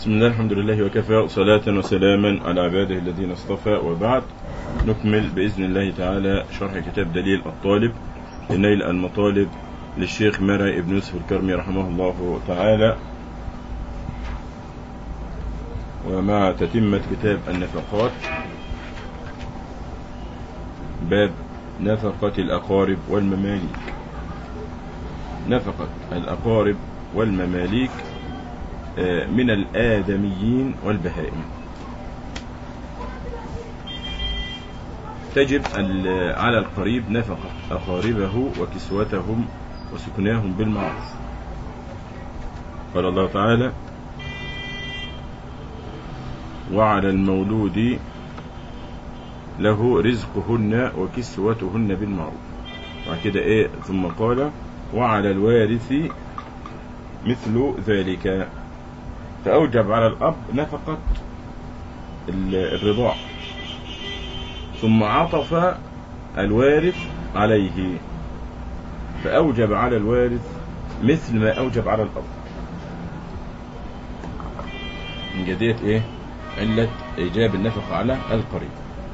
بسم الله الحمد لله وكفى صلاة وسلاما على عباده الذين اصطفى وبعد نكمل بإذن الله تعالى شرح كتاب دليل الطالب لنيل المطالب للشيخ مرعي ابن يوسف الكرمي رحمه الله تعالى ومع تتمة كتاب النفقات باب نفقة الأقارب والمماليك نفقة الأقارب والمماليك من الآدميين والبهائم تجب على القريب نفقة أقاربه وكسوتهم وسكناهم بالمعروف قال الله تعالى وعلى المولود له رزقهن وكسوتهن بالمعروف بعد كده ايه ثم قال وعلى الوارث مثل ذلك فأوجب على الأب نفقة الرضاع ثم عطف الوارث عليه فأوجب على الوارث مثل ما أوجب على الأب من جدية إيه علة إيجاب النفقة على القريب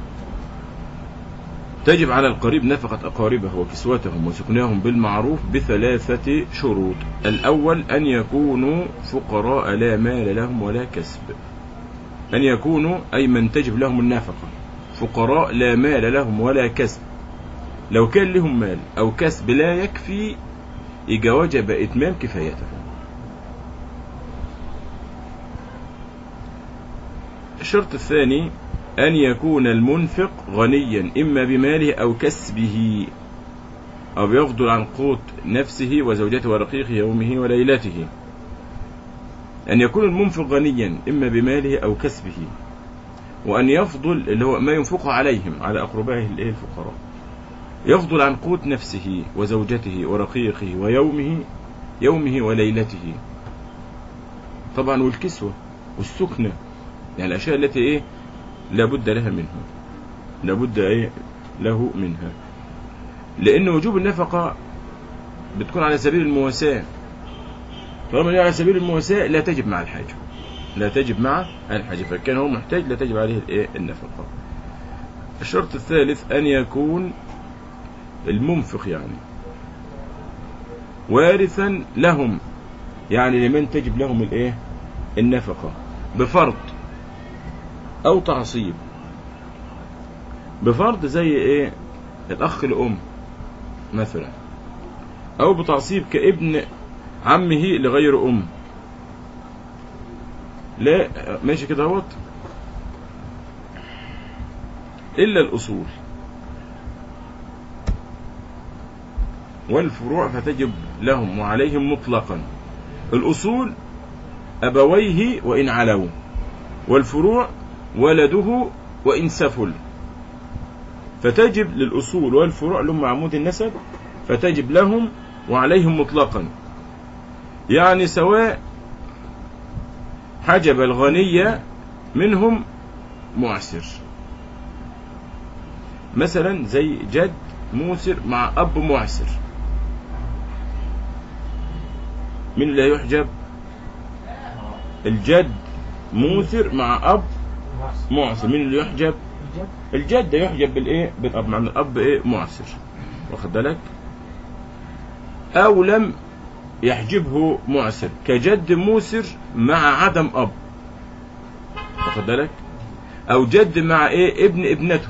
تجب على القريب نفقة أقاربه وكسوتهم وسكناهم بالمعروف بثلاثة شروط الأول أن يكونوا فقراء لا مال لهم ولا كسب أن يكونوا أي من تجب لهم النفقة فقراء لا مال لهم ولا كسب لو كان لهم مال أو كسب لا يكفي إجا وجب إتمام كفايته الشرط الثاني أن يكون المنفق غنيا إما بماله أو كسبه أو يفضل عن قوت نفسه وزوجته ورقيقه يومه وليلته أن يكون المنفق غنيا إما بماله أو كسبه وأن يفضل اللي هو ما ينفقه عليهم على أقربائه الفقراء يفضل عن قوت نفسه وزوجته ورقيقه ويومه يومه وليلته طبعا والكسوة والسكنة يعني الأشياء التي إيه لابد لها منها لابد ايه له منها لان وجوب النفقه بتكون على سبيل المواساه طالما هي على سبيل المواساه لا تجب مع الحاجه لا تجب مع الحاجه فكان هو محتاج لا تجب عليه الايه النفقه الشرط الثالث ان يكون المنفق يعني وارثا لهم يعني لمن تجب لهم الايه النفقه بفرض او تعصيب بفرض زي ايه الاخ الام مثلا او بتعصيب كابن عمه لغير ام لا ماشي كده اهوت الا الاصول والفروع فتجب لهم وعليهم مطلقا الاصول ابويه وان علوا والفروع ولده وإن سفل فتجب للأصول والفروع لهم عمود النسب فتجب لهم وعليهم مطلقا يعني سواء حجب الغني منهم معسر مثلا زي جد موسر مع أب معسر من لا يحجب الجد موسر مع أب معسر مين اللي يحجب الجد يحجب بالايه بالاب مع الاب ايه معسر واخد بالك او لم يحجبه معسر كجد موسر مع عدم اب واخد بالك او جد مع ايه ابن ابنته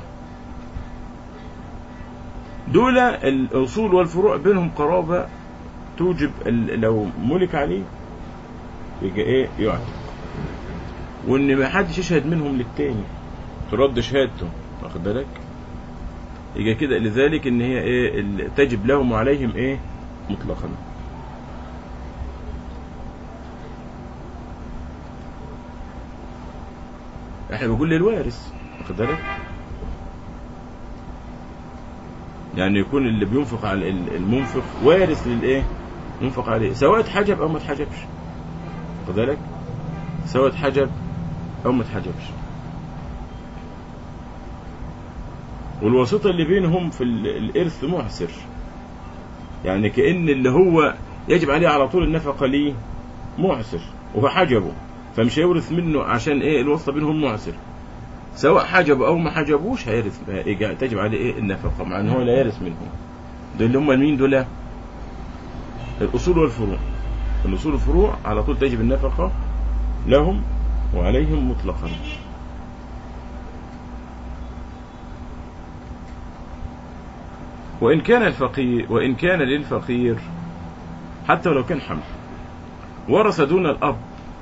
دول الاصول والفروع بينهم قرابه توجب لو ملك عليه يبقى ايه يعتق وان ما حدش يشهد منهم للتاني ترد شهادته واخد بالك يبقى كده لذلك ان هي ايه تجب لهم وعليهم ايه مطلقا احنا بنقول للوارث واخد بالك يعني يكون اللي بينفق على المنفق وارث للايه ينفق عليه سواء اتحجب او ما اتحجبش واخد بالك سواء اتحجب او ما اتحجبش والواسطة اللي بينهم في الإرث معسر يعني كأن اللي هو يجب عليه على طول النفقة ليه معسر وهو حجبه فمش هيورث منه عشان ايه الواسطة بينهم معسر سواء حجب او ما حجبوش هيرث إيه، تجب عليه ايه النفقة مع ان هو لا يرث منهم دول اللي هم مين دول الاصول والفروع الاصول والفروع على طول تجب النفقة لهم وعليهم مطلقا وإن كان الفقير وإن كان للفقير حتى ولو كان حمل ورث دون الأب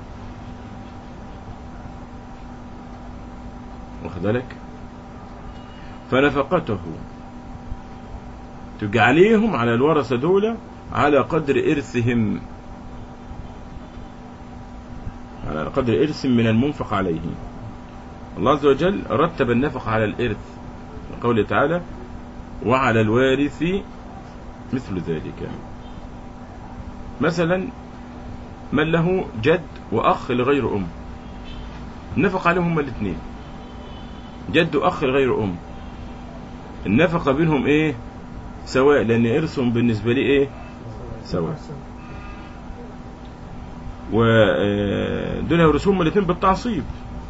واخد بالك فنفقته تبقى عليهم على الورثة دولة على قدر إرثهم على قدر إرث من المنفق عليه الله عز وجل رتب النفق على الإرث قوله تعالى وعلى الوارث مثل ذلك مثلا من له جد وأخ لغير أم النفق عليهم هما الاثنين جد وأخ لغير أم النفقة بينهم إيه سواء لأن إرثهم بالنسبة لي إيه سواء ودول يورثوهم الاثنين بالتعصيب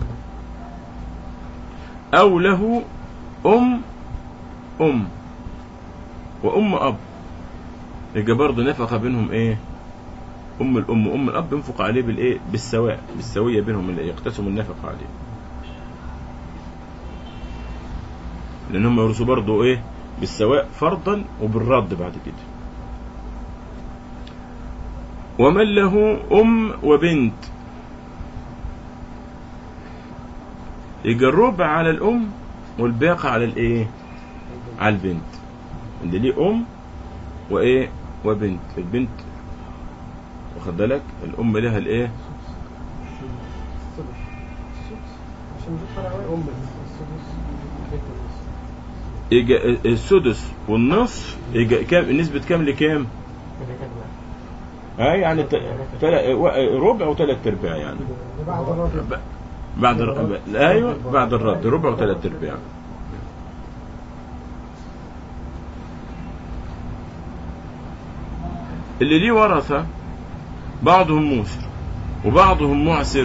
أو له أم أم وأم أب يبقى برضه نفقة بينهم إيه أم الأم وأم الأب ينفق عليه بالإيه بالسواء بالسوية بينهم اللي يقتسم النفقة عليه لأن هم يورثوا برضه إيه بالسواء فرضا وبالرد بعد كده ومن له أم وبنت يجي الربع على الأم والباقي على الإيه على البنت اللي ليه أم وإيه وبنت البنت واخد بالك الأم لها الإيه يجي السدس والنصف يجي كام نسبة كام لكام؟ اه يعني ت- تل- ربع وثلاث ارباع يعني بعد الرجل ب- بعد الر- ايوه بعد الرد ربع وثلاث ارباع اللي ليه ورثة بعضهم موسر وبعضهم معسر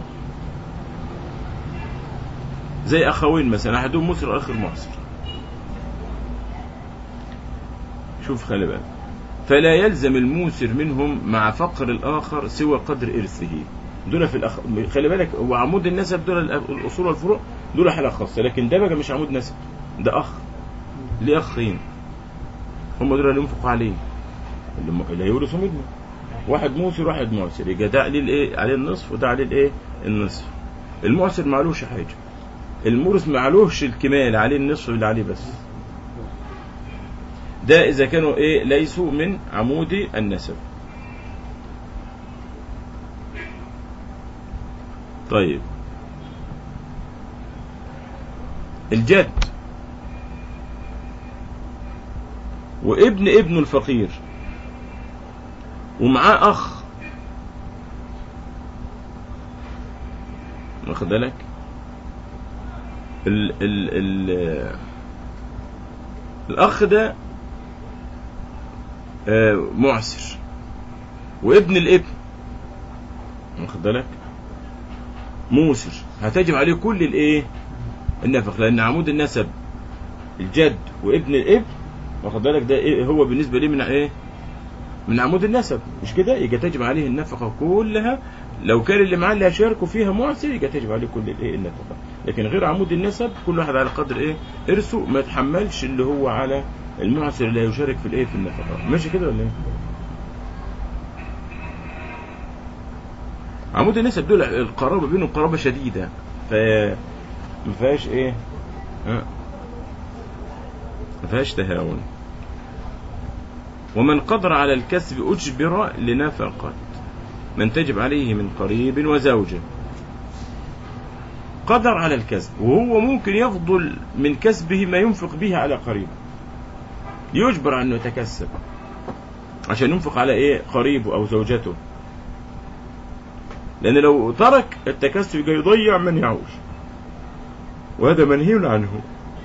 زي اخوين مثلا احدهم موسر والاخر معسر شوف خلي بالك فلا يلزم الموسر منهم مع فقر الآخر سوى قدر إرثه دول في الأخ... خلي بالك هو عمود النسب دول الأ- الأصول والفروع دول حالة خاصة لكن ده بقى مش عمود نسب ده أخ ليه أخين هم دول اللي ينفقوا عليه اللي, م... اللي هيورثوا منه واحد موسر واحد معسر يبقى ده عليه الايه عليه النصف وده عليه الايه النصف المعسر معلوش حاجة المورث معلوش الكمال عليه النصف اللي عليه بس ده إذا كانوا إيه ليسوا من عمود النسب طيب الجد وابن ابن الفقير ومعاه أخ واخد بالك ال ال ال الأخ ده آه، معسر وابن الابن واخد بالك موسر هتجب عليه كل الايه النفق لان عمود النسب الجد وابن الابن واخد بالك ده إيه هو بالنسبه ليه من ايه من عمود النسب مش كده يبقى تجب عليه النفقه كلها لو كان اللي معاه اللي هيشاركوا فيها معسر يبقى تجب عليه كل الايه النفقه لكن غير عمود النسب كل واحد على قدر ايه ارثه ما يتحملش اللي هو على المعسر اللي هيشارك في الايه في النفقه ماشي كده ولا ايه عمود النسب دول القرابه بينهم قرابه شديده ف ما فيهاش ايه ها؟ ما فيهاش تهاون ومن قدر على الكسب اجبر لنفقه من تجب عليه من قريب وزوجه قدر على الكسب وهو ممكن يفضل من كسبه ما ينفق به على قريبه يجبر على انه يتكسب عشان ينفق على ايه قريبه او زوجته لان لو ترك التكسب يبقى يضيع من يعوش وهذا منهي عنه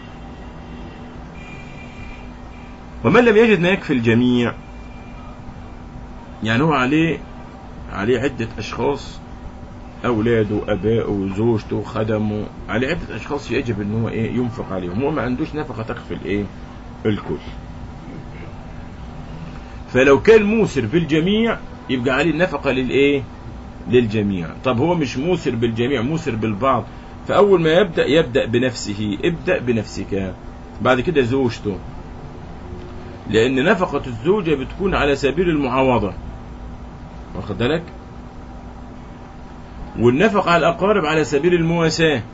ومن لم يجد ما يكفي الجميع يعني هو عليه عليه عدة أشخاص اولاده ابائه زوجته خدمه على عده اشخاص يجب ان هو ايه ينفق عليهم هو ما عندوش نفقه تكفي الايه الكل فلو كان موسر بالجميع يبقى عليه النفقه للايه للجميع طب هو مش موسر بالجميع موسر بالبعض فاول ما يبدا يبدا بنفسه ابدا بنفسك بعد كده زوجته لان نفقه الزوجه بتكون على سبيل المعاوضه واخد بالك والنفقة على الأقارب على سبيل المواساة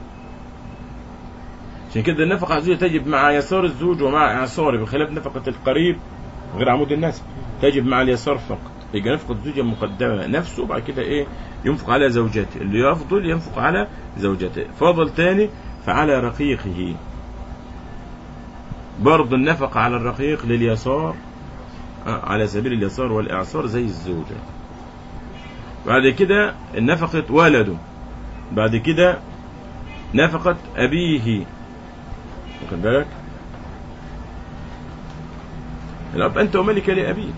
عشان كده النفقة على الزوجة تجب مع يسار الزوج ومع إعصاره بخلاف نفقة القريب غير عمود النسب تجب مع اليسار فقط يبقى نفقة الزوجة مقدمة نفسه وبعد كده إيه ينفق على زوجته اللي يفضل ينفق على زوجته فضل تاني فعلى رقيقه برضه النفقة على الرقيق لليسار آه، على سبيل اليسار والإعصار زي الزوجة بعد كده نفقة ولده بعد كده نفقة أبيه واخد بالك الأب أنت وملك لأبيك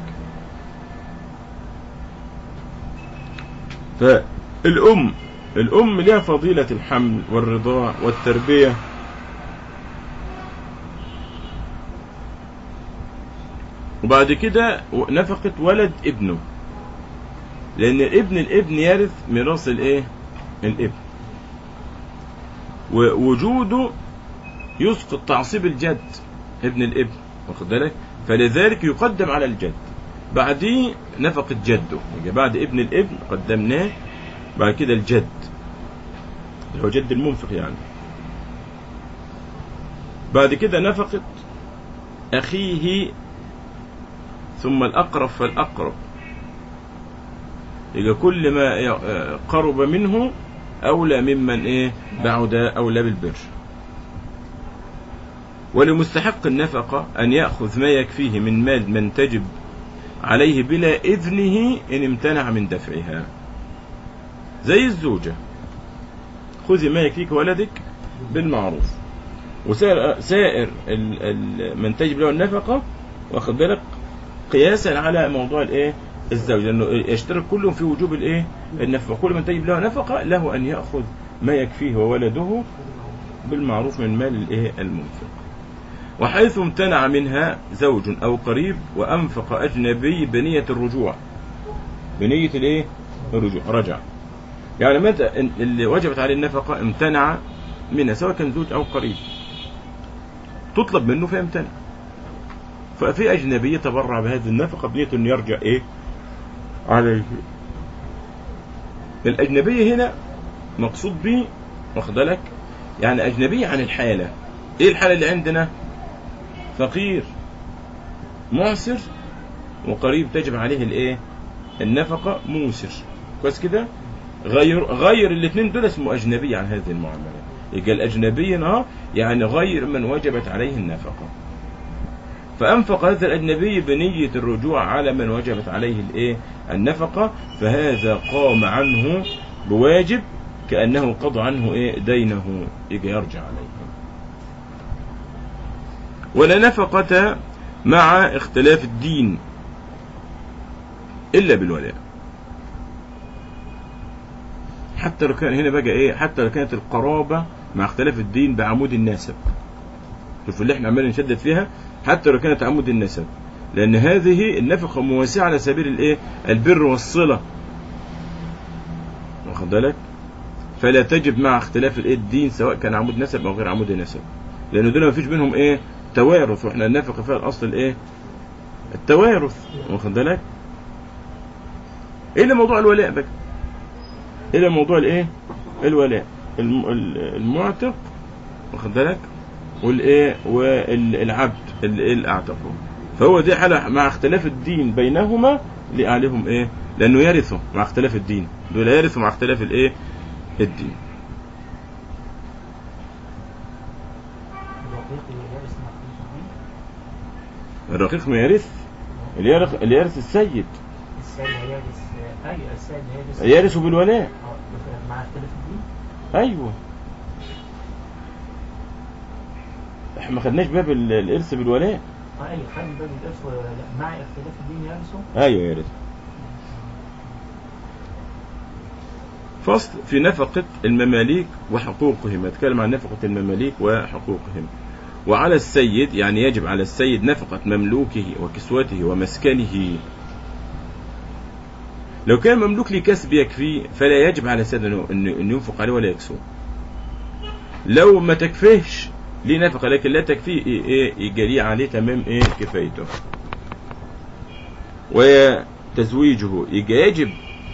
فالأم الأم لها فضيلة الحمل والرضاع والتربية وبعد كده نفقة ولد ابنه لأن ابن الابن يرث ميراث الايه؟ الابن ووجوده يسقط تعصيب الجد ابن الابن واخد بالك فلذلك يقدم على الجد بعديه نفقة جده يبقى بعد ابن الابن قدمناه بعد كده الجد اللي هو جد المنفق يعني بعد كده نفقة أخيه ثم الأقرب فالأقرب يبقى كل ما قرب منه أولى ممن إيه بعد أولى بالبر ولمستحق النفقة أن يأخذ ما يكفيه من مال من تجب عليه بلا إذنه إن امتنع من دفعها زي الزوجة خذي ما يكفيك ولدك بالمعروف وسائر سائر ال ال من تجب له النفقة واخد بالك قياسا على موضوع الايه الزوج لانه يشترك كلهم في وجوب الايه النفقه كل من تجب له نفقه له ان ياخذ ما يكفيه وولده بالمعروف من مال الايه المنفق وحيث امتنع منها زوج او قريب وانفق اجنبي بنيه الرجوع بنيه الايه الرجوع رجع يعني متى اللي وجبت عليه النفقه امتنع منها سواء كان زوج او قريب تطلب منه فيمتنع ففي أجنبي تبرع بهذه النفقة بنية أن يرجع إيه عليه الأجنبية هنا مقصود به واخد بالك يعني أجنبية عن الحالة إيه الحالة اللي عندنا فقير معسر وقريب تجب عليه الإيه النفقة موسر كويس كده غير غير الاثنين دول اسمه أجنبي عن هذه المعاملة يبقى الأجنبي اه يعني غير من وجبت عليه النفقة فأنفق هذا الأجنبي بنية الرجوع على من وجبت عليه الإيه النفقة فهذا قام عنه بواجب كأنه قضى عنه إيه دينه يجي يرجع عليه ولا نفقة مع اختلاف الدين إلا بالولاء حتى لو كان هنا بقى إيه حتى لو كانت القرابة مع اختلاف الدين بعمود الناسب شوف اللي احنا عمالين نشدد فيها حتى لو كانت عمود النسب لأن هذه النفقة مواسعة على سبيل الايه البر والصلة واخد بالك فلا تجب مع اختلاف الايه الدين سواء كان عمود نسب أو غير عمود نسب لأن دول ما فيش بينهم ايه توارث واحنا النفقة فيها الأصل الايه التوارث واخد بالك إلى موضوع الولاء بقى إلى موضوع الايه الولاء المعتق واخد بالك والايه والعبد اللي اعتقه فهو دي حالة مع اختلاف الدين بينهما اللي عليهم ايه لانه يرثوا مع اختلاف الدين دول يرثوا مع اختلاف الايه الدين الرقيق ما يرث اللي يرث اللي يرث السيد السيد يرث ايوه السيد يرث يرث بالولاء اه مع اختلاف الدين ايوه احنا ما خدناش باب ال- الارث بالولاء اه ايوه خلي باب الارث ولا لا مع اختلاف الدين يرثه ايوه يرث فصل في نفقة المماليك وحقوقهم أتكلم عن نفقة المماليك وحقوقهم وعلى السيد يعني يجب على السيد نفقة مملوكه وكسوته ومسكنه لو كان مملوك لكسب يكفيه فلا يجب على السيد أنه أنه ينفق عليه ولا يكسوه لو ما تكفيهش ليه نفقة لكن لا تكفيه إيه إيه يجري عليه تمام إيه كفايته وتزويجه يجي يجب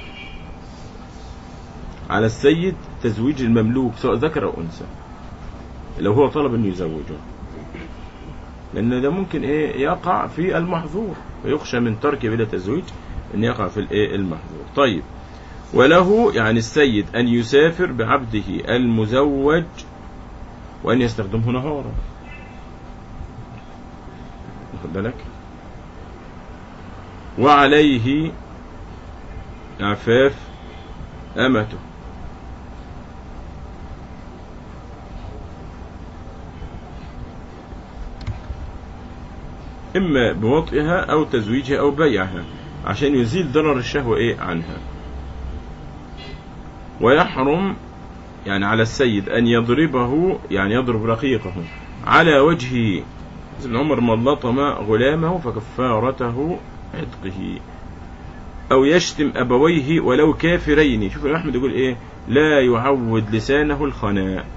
على السيد تزويج المملوك سواء ذكر أو أنثى لو هو طلب أنه يزوجه لأن ده ممكن إيه يقع في المحظور ويخشى من ترك بلا تزويج أن يقع في الإيه المحظور طيب وله يعني السيد أن يسافر بعبده المزوج وأن يستخدمه نهارا واخد بالك وعليه عفاف أمته إما بوطئها أو تزويجها أو بيعها عشان يزيل ضرر الشهوة إيه عنها ويحرم يعني على السيد أن يضربه يعني يضرب رقيقه على وجهه ابن عمر من لطم غلامه فكفارته عتقه أو يشتم أبويه ولو كافرين شوف أحمد يقول إيه لا يعود لسانه الخناء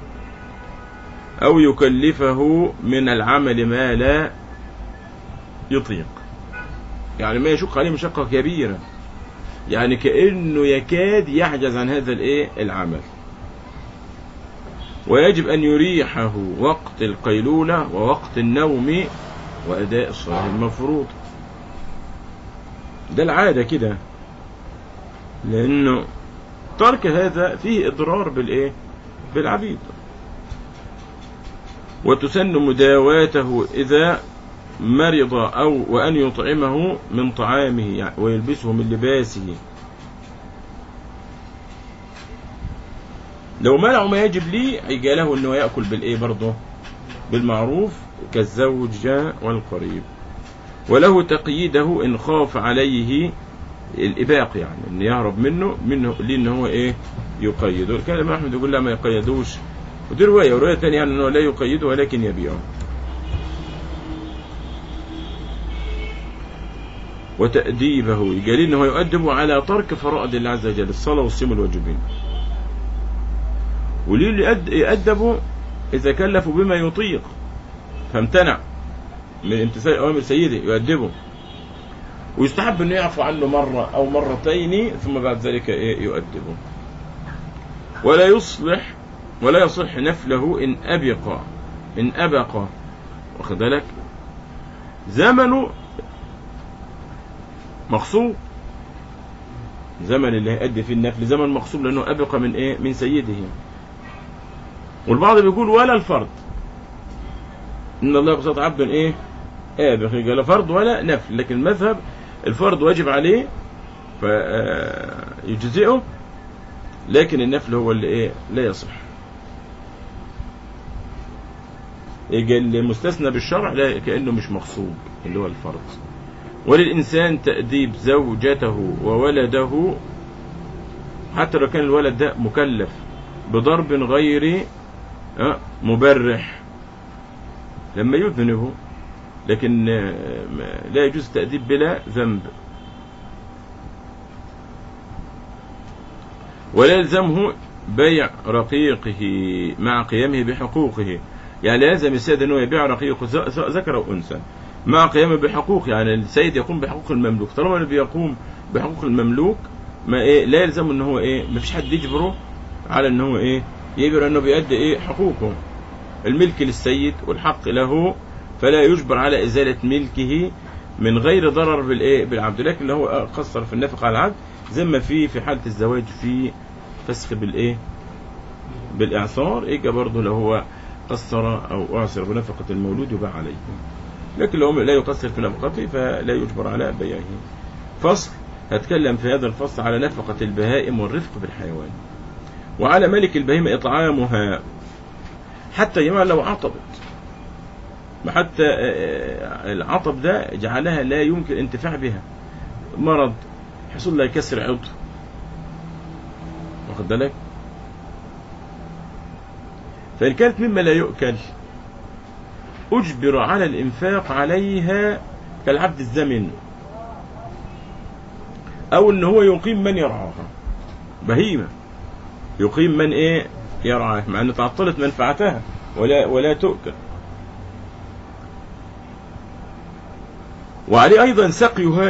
أو يكلفه من العمل ما لا يطيق يعني ما يشق عليه مشقة كبيرة يعني كأنه يكاد يحجز عن هذا الإيه العمل ويجب أن يريحه وقت القيلولة ووقت النوم وأداء الصلاة المفروض ده العادة كده لأنه ترك هذا فيه إضرار بالإيه بالعبيد وتسن مداواته إذا مرض أو وأن يطعمه من طعامه يعني ويلبسه من لباسه لو منعه ما يجب ليه هيجي له انه ياكل بالايه برضه بالمعروف كالزوج والقريب وله تقييده ان خاف عليه الاباق يعني ان يهرب منه منه ليه ان هو ايه يقيده كان الامام احمد يقول لا ما يقيدوش ودي روايه وروايه ثانيه يعني انه لا يقيده ولكن يبيعه وتأديبه قال انه يؤدب على ترك فرائض الله عز وجل الصلاة والصيام والواجبين وليه اللي يأد- يأدبوا إذا كلفوا بما يطيق فامتنع من امتثال أوامر سيده يؤدبه ويستحب أنه يعفو عنه مرة أو مرتين ثم بعد ذلك إيه يؤدبه ولا يصلح ولا يصح نفله إن أبق إن أبق واخد بالك زمنه مغصوب زمن اللي هيأدي فيه النفل زمن مغصوب لأنه أبق من إيه من سيده والبعض بيقول ولا الفرض إن الله يقصد عبد إيه آبق قال فرض ولا نفل لكن المذهب الفرض واجب عليه فيجزئه لكن النفل هو اللي إيه لا يصح يجي المستثنى بالشرع لا كأنه مش مغصوب اللي هو الفرض وللإنسان تأديب زوجته وولده حتى لو كان الولد ده مكلف بضرب غير آه، مبرح لما يذنبه لكن آه، ما- لا يجوز التأديب بلا ذنب ولا يلزمه بيع رقيقه مع قيامه بحقوقه يعني لازم السيد انه يبيع رقيقه سواء سواء ذكر او انثى مع قيامه بحقوق يعني السيد يقوم بحقوق المملوك طالما اللي بيقوم بحقوق المملوك ما ايه لا يلزم ان هو ايه ما فيش حد يجبره على ان هو ايه يجبر انه بيأدي ايه حقوقه الملك للسيد والحق له فلا يجبر على ازاله ملكه من غير ضرر بالايه بالعبد لكن لو هو قصر في النفقه على العبد زي ما في في حاله الزواج في فسخ بالايه بالاعصار يجي برضه لو هو قصر او اعصر بنفقه المولود يباع عليه لكن لو لا يقصر في نفقته فلا يجبر على بيعه فصل هتكلم في هذا الفصل على نفقة البهائم والرفق بالحيوان وعلى ملك البهيمة إطعامها حتى يا جماعة لو عطبت ما حتى آه، العطب ده جعلها لا يمكن انتفاع بها مرض حصل لها كسر عضو واخد بالك فإن كانت مما لا يؤكل أجبر على الإنفاق عليها كالعبد الزمن أو إن هو يقيم من يرعاها بهيمة يقيم من إيه يرعاها مع أن تعطلت منفعتها ولا ولا تؤكل وعليه أيضا سقيها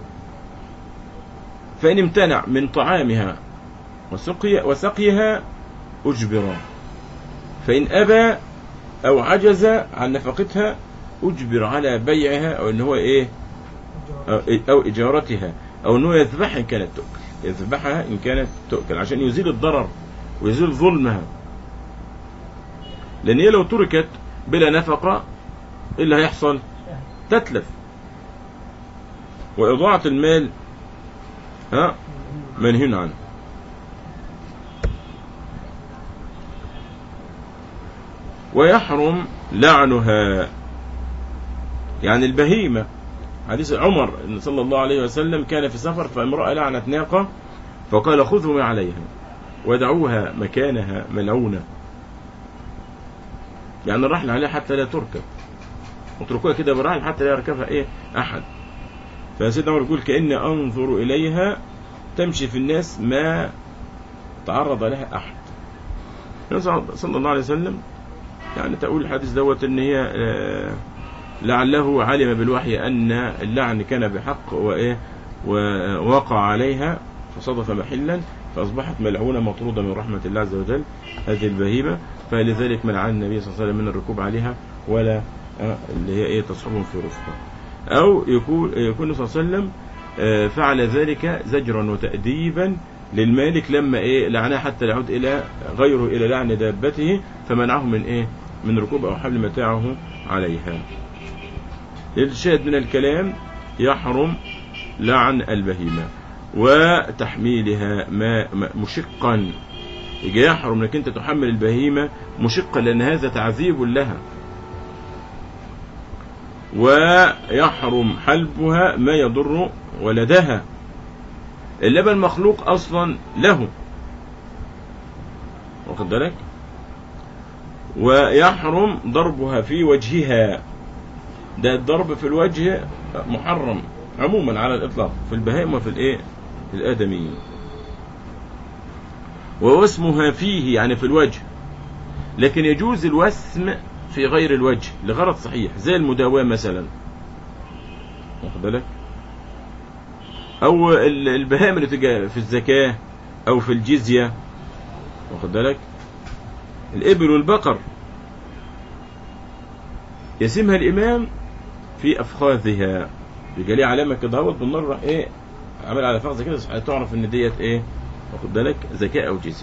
فإن امتنع من طعامها وسقي وسقيها أجبر فإن أبى أو عجز عن نفقتها أجبر على بيعها أو إن هو إيه أو, أو إجارتها أو إن هو يذبحها إن كانت تؤكل يذبحها إن كانت تؤكل عشان يزيل الضرر ويزيل ظلمها لأن هي لو تركت بلا نفقة إيه اللي هيحصل تتلف وإضاعة المال ها منهي عنه ويحرم لعنها يعني البهيمة حديث عمر إن صلى الله عليه وسلم كان في سفر فامرأة لعنت ناقة فقال خذوا ما عليها ودعوها مكانها ملعونة يعني الرحل عليها حتى لا تركب اتركوها كده بالرحل حتى لا يركبها ايه احد فسيدنا عمر يقول كأني انظر اليها تمشي في الناس ما تعرض لها احد صلى الله عليه وسلم يعني تقول الحديث دوت ان هي آه، لعله علم بالوحي ان اللعن كان بحق وايه ووقع عليها فصدف محلا فاصبحت ملعونه مطروده من رحمه الله عز وجل هذه البهيمه فلذلك منع النبي صلى الله عليه وسلم من الركوب عليها ولا آه، اللي هي ايه تصحبهم في رفقه او يكون يكون صلى الله عليه وسلم آه، فعل ذلك زجرا وتأديبا للمالك لما ايه لعناه حتى يعود الى غيره الى لعن دابته فمنعه من ايه من ركوب او حمل متاعه عليها الشاهد من الكلام يحرم لعن البهيمة وتحميلها ما ما- مشقا يجي يحرم انك انت تحمل البهيمة مشقا لان هذا تعذيب لها ويحرم حلبها ما يضر ولدها اللبن مخلوق اصلا له واخد بالك ويحرم ضربها في وجهها ده الضرب في الوجه محرم عموما على الاطلاق في البهائم وفي الايه في الادميين ووسمها فيه يعني في الوجه لكن يجوز الوسم في غير الوجه لغرض صحيح زي المداواة مثلا واخد بالك او ال- البهائم اللي تجي في الزكاة او في الجزية واخد بالك الابل والبقر يسمها الامام في افخاذها يبقى ليه علامه كده اهوت بالنار راح ايه عمل على فخذ كده تعرف ان ديت ايه واخد بالك زكاه او جزيه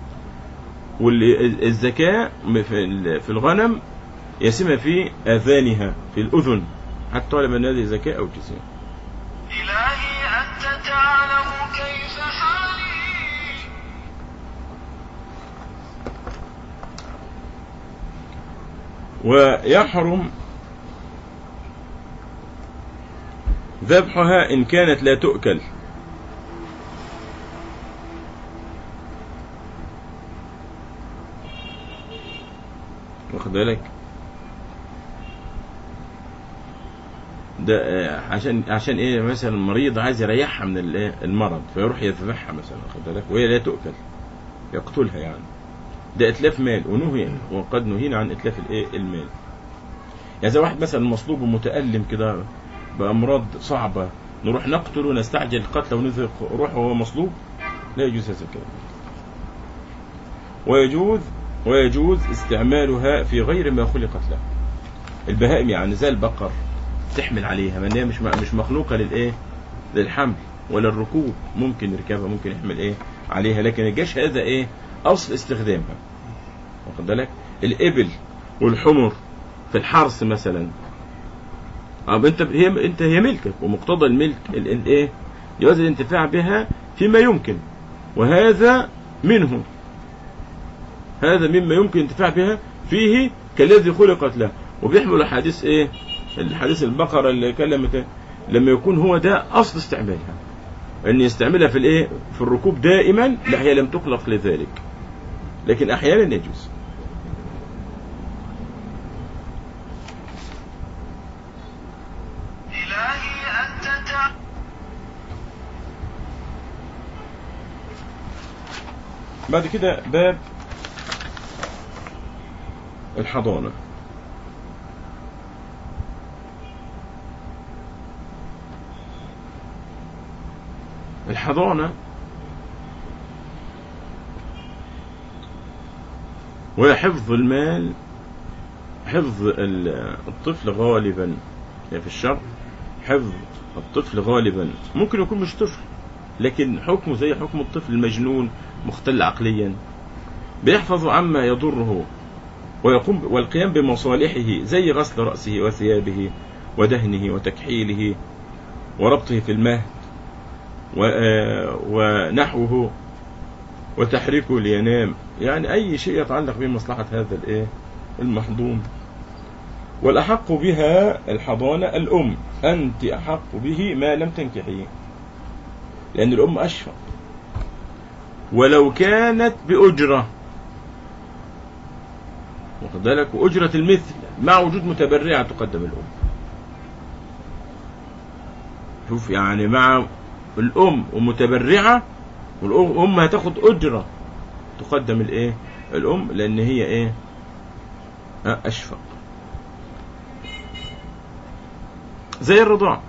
والزكاه في ال- في الغنم يسمى في اذانها في الاذن حتى تعلم ان هذه زكاه او جزيه إلهي أنت تعلم كيف حالي ويحرم ذبحها إن كانت لا تؤكل واخد بالك ده آه، عشان عشان ايه مثلا المريض عايز يريحها من الايه المرض فيروح يذبحها مثلا واخد بالك وهي لا تؤكل يقتلها يعني ده اتلاف مال ونهي وقد نهينا عن اتلاف الايه المال يعني زي واحد مثلا مصلوب ومتألم كده بأمراض صعبة نروح نقتله ونستعجل القتل ونذهب روحه وهو مصلوب لا يجوز هذا الكلام ويجوز ويجوز استعمالها في غير ما خلقت له البهائم يعني زي البقر تحمل عليها من هي مش مش مخلوقة للايه للحمل ولا الركوب ممكن يركبها ممكن يحمل ايه عليها لكن الجيش هذا ايه اصل استخدامها واخد بالك الابل والحمر في الحرث مثلا طب انت هي انت هي ملكك ومقتضى الملك ال- الايه جواز الانتفاع بها فيما يمكن وهذا منه هذا مما يمكن الانتفاع بها فيه كالذي خلقت له وبيحمل حديث ايه الحديث البقرة اللي كلمت لما يكون هو ده اصل استعمالها ان يستعملها في الايه في الركوب دائما لا هي لم تخلق لذلك لكن احيانا يجوز إلهي أنت تعلم بعد كده باب الحضانة الحضانة وهي حفظ المال حفظ ال- الطفل غالبا يعني في الشرع حفظ الطفل غالبا ممكن يكون مش طفل لكن حكمه زي حكم الطفل المجنون مختل عقليا بيحفظ عما يضره ويقوم والقيام بمصالحه زي غسل رأسه وثيابه ودهنه وتكحيله وربطه في المهد و- آه، ونحوه وتحريكه لينام يعني أي شيء يتعلق بمصلحة هذا الإيه المحضون والأحق بها الحضانة الأم أنت أحق به ما لم تنكحيه لأن الأم أشفق ولو كانت بأجرة واخد بالك وأجرة المثل مع وجود متبرعة تقدم الأم شوف يعني مع الأم ومتبرعة والأم هتاخد أجرة تقدم الإيه الأم لأن هي إيه آه، أشفق زي الرضاع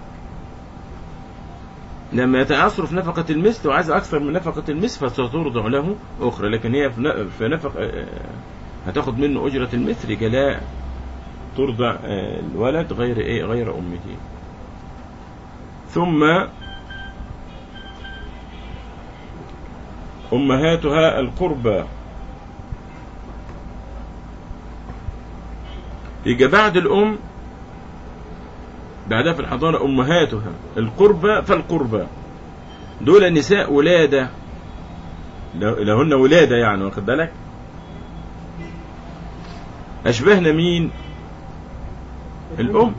لما يتعثر في نفقة المثل وعايز أكثر من نفقة المثل فسترضع له أخرى لكن هي في ن- في نفقة آه، هتاخد منه أجرة المثل جلاء ترضع آه، الولد غير إيه غير أمه ثم أمهاتها القربى يجي بعد الأم بعدها في الحضانة أمهاتها القربى فالقربى دول نساء ولادة له- لهن ولادة يعني واخد بالك أشبهنا مين الأم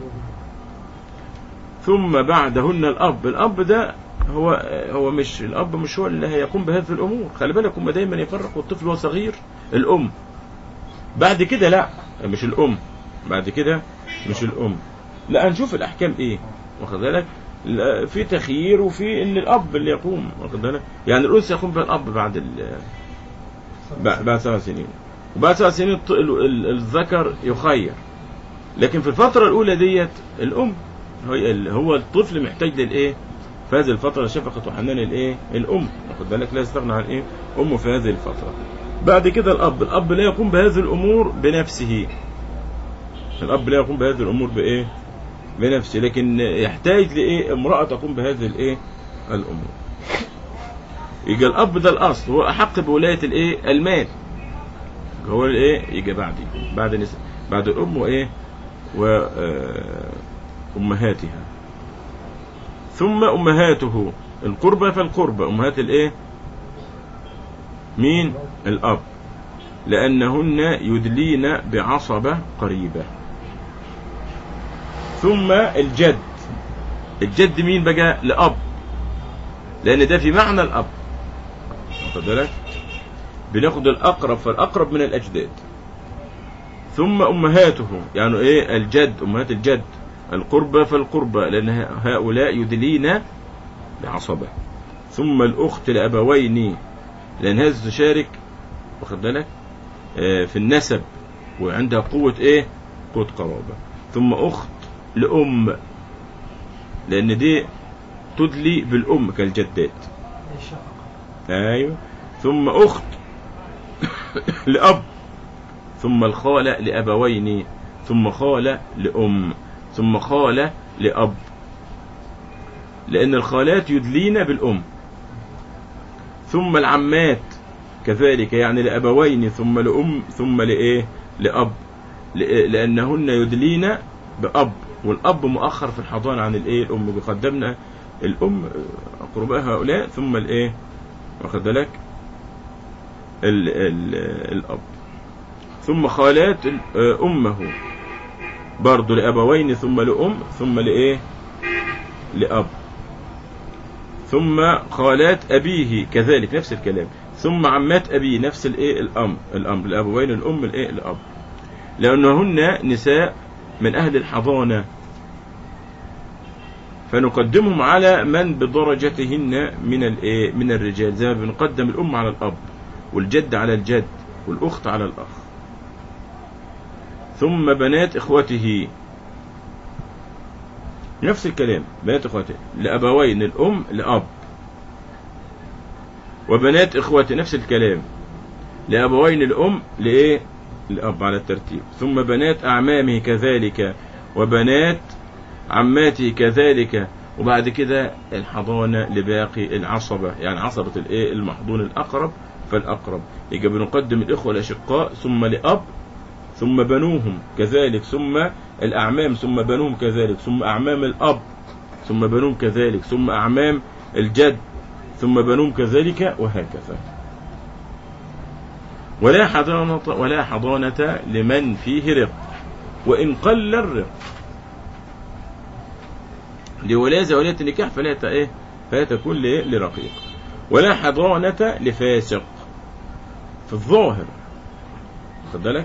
ثم بعدهن الأب الأب ده هو هو مش الأب مش هو اللي هيقوم بهذه الأمور خلي بالك هم دايما يفرقوا الطفل وهو صغير الأم بعد كده لا مش الأم بعد كده مش الأم لا هنشوف الأحكام إيه واخد بالك لا، في تخيير وفي ان الاب اللي يقوم واخد بالك يعني الانثى يقوم بها الاب بعد ال بعد بعد سبع سنين وبعد سبع سنين الط- ال- ال- الذكر يخير لكن في الفترة الأولى ديت الأم هو هو الطفل محتاج للإيه؟ في هذه الفترة شفقة وحنان الإيه؟ الأم واخد بالك لا يستغنى عن إيه؟ أمه في هذه الفترة. بعد كده الأب، الأب لا يقوم بهذه الأمور بنفسه. الأب لا يقوم بهذه الأمور بإيه؟ بنفسه، لكن يحتاج لإيه؟ امرأة تقوم بهذه الإيه؟ الأمور. يجي الأب ده الأصل هو أحق بولاية الإيه؟ المال. هو الإيه؟ يجي بعدي بعد نس... بعد الأم وإيه؟ وأمهاتها ثم أمهاته القربة فالقربة أمهات الإيه مين الأب لأنهن يدلين بعصبة قريبة ثم الجد الجد مين بقى لأب لأن ده في معنى الأب واخد بالك بناخد الأقرب فالأقرب من الأجداد ثم أمهاته يعني إيه الجد أمهات الجد القربى فالقربى لأن هؤلاء يدلين بعصبة ثم الأخت لأبوين لأن هذه تشارك واخد بالك آه، في النسب وعندها قوة إيه قوة قرابة ثم أخت لأم لأن دي تدلي بالأم كالجدات الشفقة أيوه ثم أخت لأب ثم الخالة لأبوين ثم خالة لأم ثم خالة لأب لأن الخالات يدلين بالأم ثم العمات كذلك يعني لأبوين ثم لأم ثم لإيه لأب لإيه؟ لأنهن يدلين بأب والأب مؤخر في الحضانة عن الإيه الأم بقدمنا الأم أقرباء هؤلاء ثم الإيه واخد بالك ال ال الأب ثم خالات ال- آه، أمه برضه لأبوين ثم لأم ثم لإيه لأب ثم خالات أبيه كذلك نفس الكلام ثم عمات أبيه نفس الإيه الأمر الأمر الأبوين الأم الإيه الأب لأنهن نساء من أهل الحضانة فنقدمهم على من بدرجتهن من الإيه من الرجال زي ما بنقدم الأم على الأب والجد على الجد والأخت على الأخ ثم بنات إخوته نفس الكلام بنات إخوته لأبوين الأم لأب وبنات إخوته نفس الكلام لأبوين الأم لإيه الأب على الترتيب ثم بنات أعمامه كذلك وبنات عماته كذلك وبعد كده الحضانة لباقي العصبة يعني عصبة الإيه المحضون الأقرب فالأقرب يبقى بنقدم الإخوة الأشقاء ثم لأب ثم بنوهم كذلك ثم الأعمام ثم بنوهم كذلك ثم أعمام الأب ثم بنوهم كذلك ثم أعمام الجد ثم بنوهم كذلك وهكذا ولا حضانة ولا حضانة لمن فيه رق وإن قل الرق لولاية زوالية النكاح فلا ت- إيه فلا تكون ل- لرقيق ولا حضانة لفاسق في الظاهر خد بالك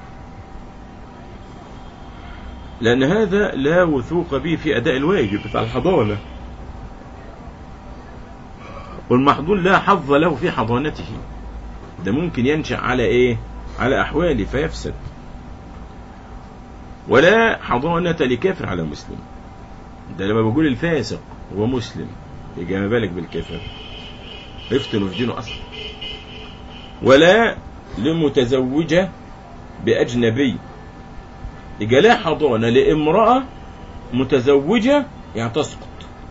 لأن هذا لا وثوق به في أداء الواجب بتاع الحضانة والمحضون لا حظ له في حضانته ده ممكن ينشأ على إيه على أحواله فيفسد ولا حضانة لكافر على مسلم ده لما بقول الفاسق هو مسلم يجي ما بالك بالكافر يفتن في دينه أصلا ولا لمتزوجة بأجنبي يبقى لا حضانة لامرأة متزوجة يعني تسقط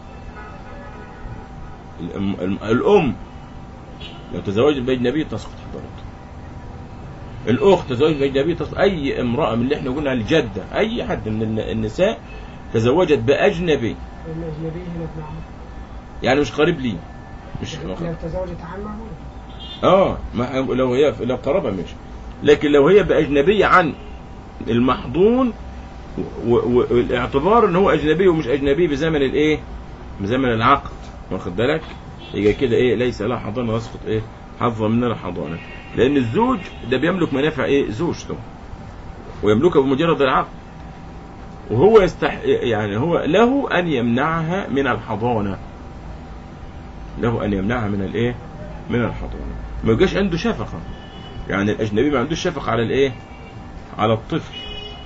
الأم, الم- الأم لو تزوجت بأجنبي تسقط حضانتها الأخت تزوجت بأجنبي تسقط أي امرأة من اللي احنا قلنا الجدة أي حد من الن- النساء تزوجت بأجنبي الأجنبي هنا ابن عم يعني مش قريب لي مش لو تزوجت عمه اه ما لو هي لو قرابة ماشي لكن لو هي بأجنبية عن المحضون و- و- والاعتبار ان هو اجنبي ومش اجنبي بزمن الايه بزمن العقد واخد بالك يبقى كده ايه ليس له حضانه يسقط ايه حظا من الحضانه لان الزوج ده بيملك منافع ايه زوجته ويملكها بمجرد العقد وهو يستح يعني هو له ان يمنعها من الحضانه له ان يمنعها من الايه من الحضانه ما يبقاش عنده شفقه يعني الاجنبي ما عندوش شفقه على الايه على الطفل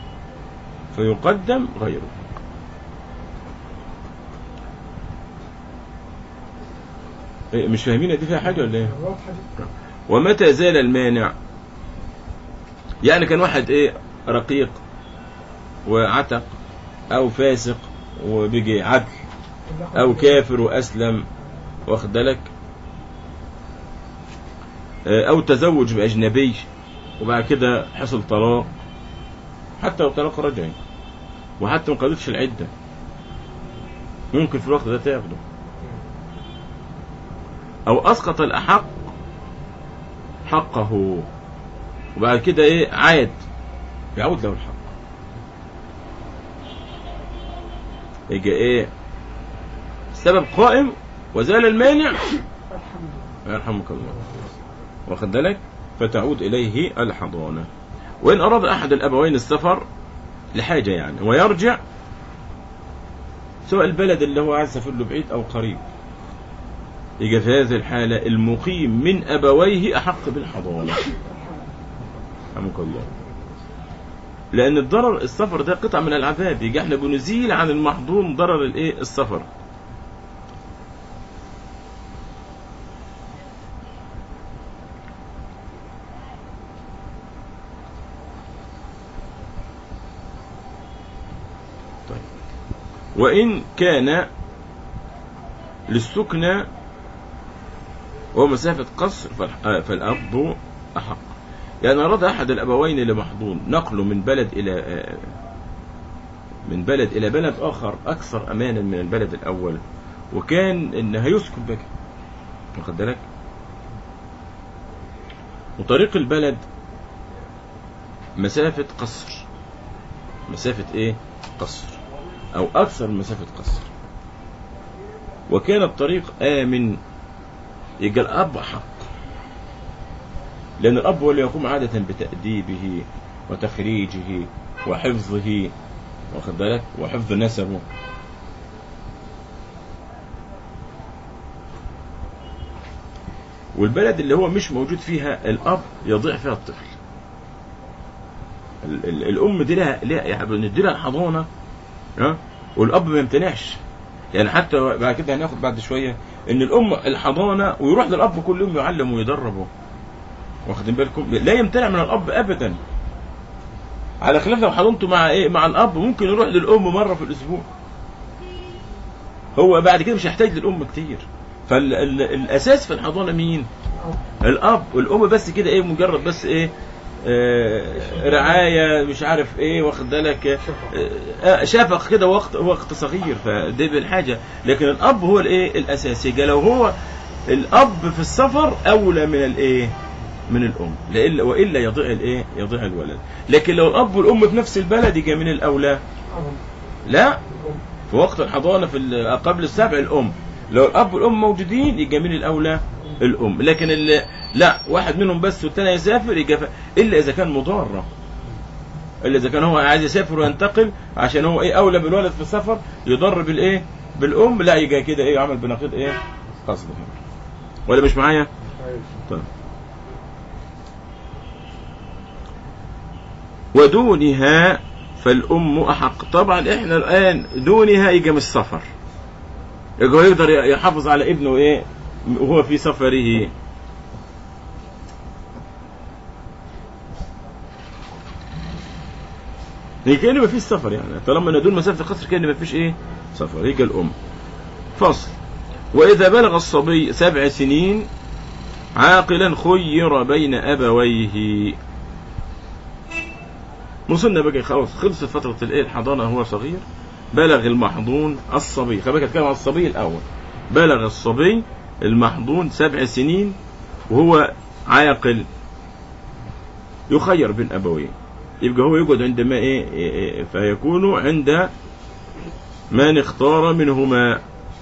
فيقدم غيره إيه، مش فاهمين دي فيها حاجه ولا ايه واضحة دي ومتى زال المانع يعني كان واحد ايه رقيق وعتق او فاسق وبيجي عدل او كافر واسلم واخد بالك آه، او تزوج باجنبي وبعد كده حصل طلاق حتى لو طلاق رجعي وحتى ما قضتش العده ممكن في الوقت ده تاخده او اسقط الاحق حقه وبعد كده ايه عاد يعود له الحق يجي ايه السبب قائم وزال المانع الحمد لله يرحمك الله واخد بالك فتعود إليه الحضانة وإن أراد أحد الأبوين السفر لحاجة يعني ويرجع سواء البلد اللي هو عايز يسافر له بعيد أو قريب يجي في هذه الحالة المقيم من أبويه أحق بالحضانة رحمك الله لأن الضرر السفر ده قطعة من العذاب يجي احنا بنزيل عن المحظوم ضرر الايه السفر طيب وإن كان للسكنى ومسافة قصر فالح- آه، فالأرض أحق يعني أراد أحد الأبوين لمحظون نقله من بلد إلى آه، من بلد إلى بلد آخر أكثر أمانا من البلد الأول وكان إن هيسكن بك واخد بالك وطريق البلد مسافة قصر مسافة إيه قصر أو أكثر من مسافة قصر وكان الطريق آمن يبقى الأب حق لأن الأب هو اللي يقوم عادة بتأديبه وتخريجه وحفظه واخد بالك وحفظ نسبه والبلد اللي هو مش موجود فيها الأب يضيع فيها الطفل ال- ال- الأم دي لها لها يعني بندي لها الحضانة ها والأب ما يمتنعش يعني حتى بعد كده هناخد بعد شوية إن الأم الحضانة ويروح للأب كل يوم يعلم ويدربه واخدين بالكم لا يمتنع من الأب أبدا على خلاف لو حضنته مع إيه مع الأب ممكن يروح للأم مرة في الأسبوع هو بعد كده مش هيحتاج للأم كتير فالأساس في الحضانة مين؟ الاب والام بس كده ايه مجرد بس ايه آه رعايه مش عارف ايه واخد بالك آه، آه شفق كده وقت وقت صغير فدي بالحاجه لكن الاب هو الايه الاساسي يبقى لو هو الاب في السفر اولى من الايه من الام لإلا والا يضيع الايه يضيع الولد لكن لو الاب والام في نفس البلد يبقى من الاولى أظن لا في وقت الحضانه في ال- قبل السبع الام لو الاب والام موجودين يبقى من الاولى الام لكن اللي لا واحد منهم بس والثاني يسافر يبقى ف- الا اذا كان مضاره الا اذا كان هو عايز يسافر وينتقل عشان هو ايه اولى بالولد في السفر يضر بالايه بالام لا يبقى كده ايه عمل بنقيض ايه قصده ولا مش معايا طيب ودونها فالأم أحق طبعا إحنا الآن دونها يجي من السفر يبقى هو يقدر يحافظ على ابنه إيه وهو في سفره هي كأنه ما فيش سفر يعني طالما ان دول مسافة القصر كأنه ما فيش ايه سفر هيك الأم فصل وإذا بلغ الصبي سبع سنين عاقلا خير بين أبويه وصلنا بقى خلاص خلصت فترة الايه الحضانة هو صغير بلغ المحضون الصبي خلي بالك اتكلم عن الصبي الأول بلغ الصبي المحضون سبع سنين وهو عاقل يخير بين أبويه يبقى هو يقعد عندما إيه, إيه, إيه فيكون عند من اختار منهما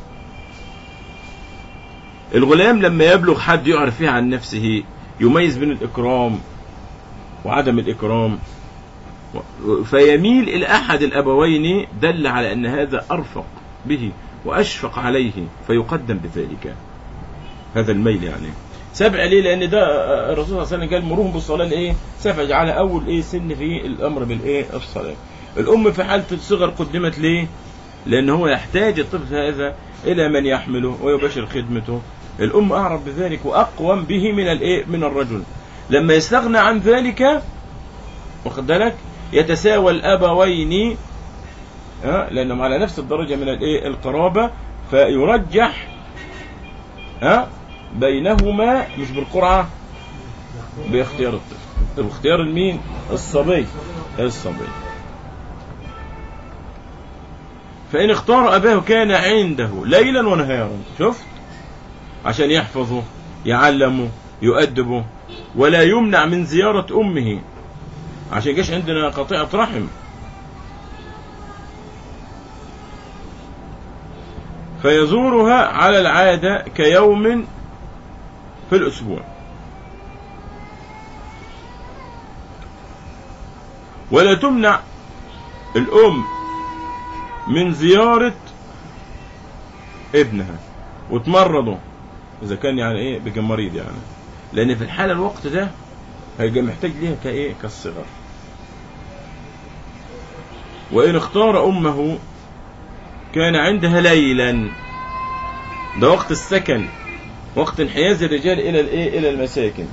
الغلام لما يبلغ حد يعرف فيه عن نفسه يميز بين الإكرام وعدم الإكرام فيميل إلى أحد الأبوين دل على أن هذا أرفق به وأشفق عليه فيقدم بذلك هذا الميل يعني سبع ليه لأن ده الرسول صلى الله عليه وسلم قال مروهم بالصلاة الإيه سبع جعل أول إيه سن في الأمر بالإيه الصلاة الأم في حالة الصغر قدمت ليه لأن هو يحتاج الطفل هذا إلى من يحمله ويباشر خدمته الأم أعرف بذلك وأقوم به من الإيه من الرجل لما يستغنى عن ذلك واخد بالك يتساوى الابوين ها لانهم على نفس الدرجه من الايه القرابه فيرجح ها بينهما مش بالقرعه باختيار الطفل باختيار المين الصبي الصبي فإن اختار أباه كان عنده ليلا ونهارا شفت عشان يحفظه يعلمه يؤدبه ولا يمنع من زيارة أمه عشان يجيش عندنا قطيعة رحم فيزورها على العادة كيوم في الأسبوع ولا تمنع الأم من زيارة ابنها وتمرضه إذا كان يعني إيه بقى مريض يعني لأن في الحالة الوقت ده هيبقى محتاج ليها كايه كالصغر وان اختار امه كان عندها ليلا ده وقت السكن وقت انحياز الرجال الى الايه الى المساكن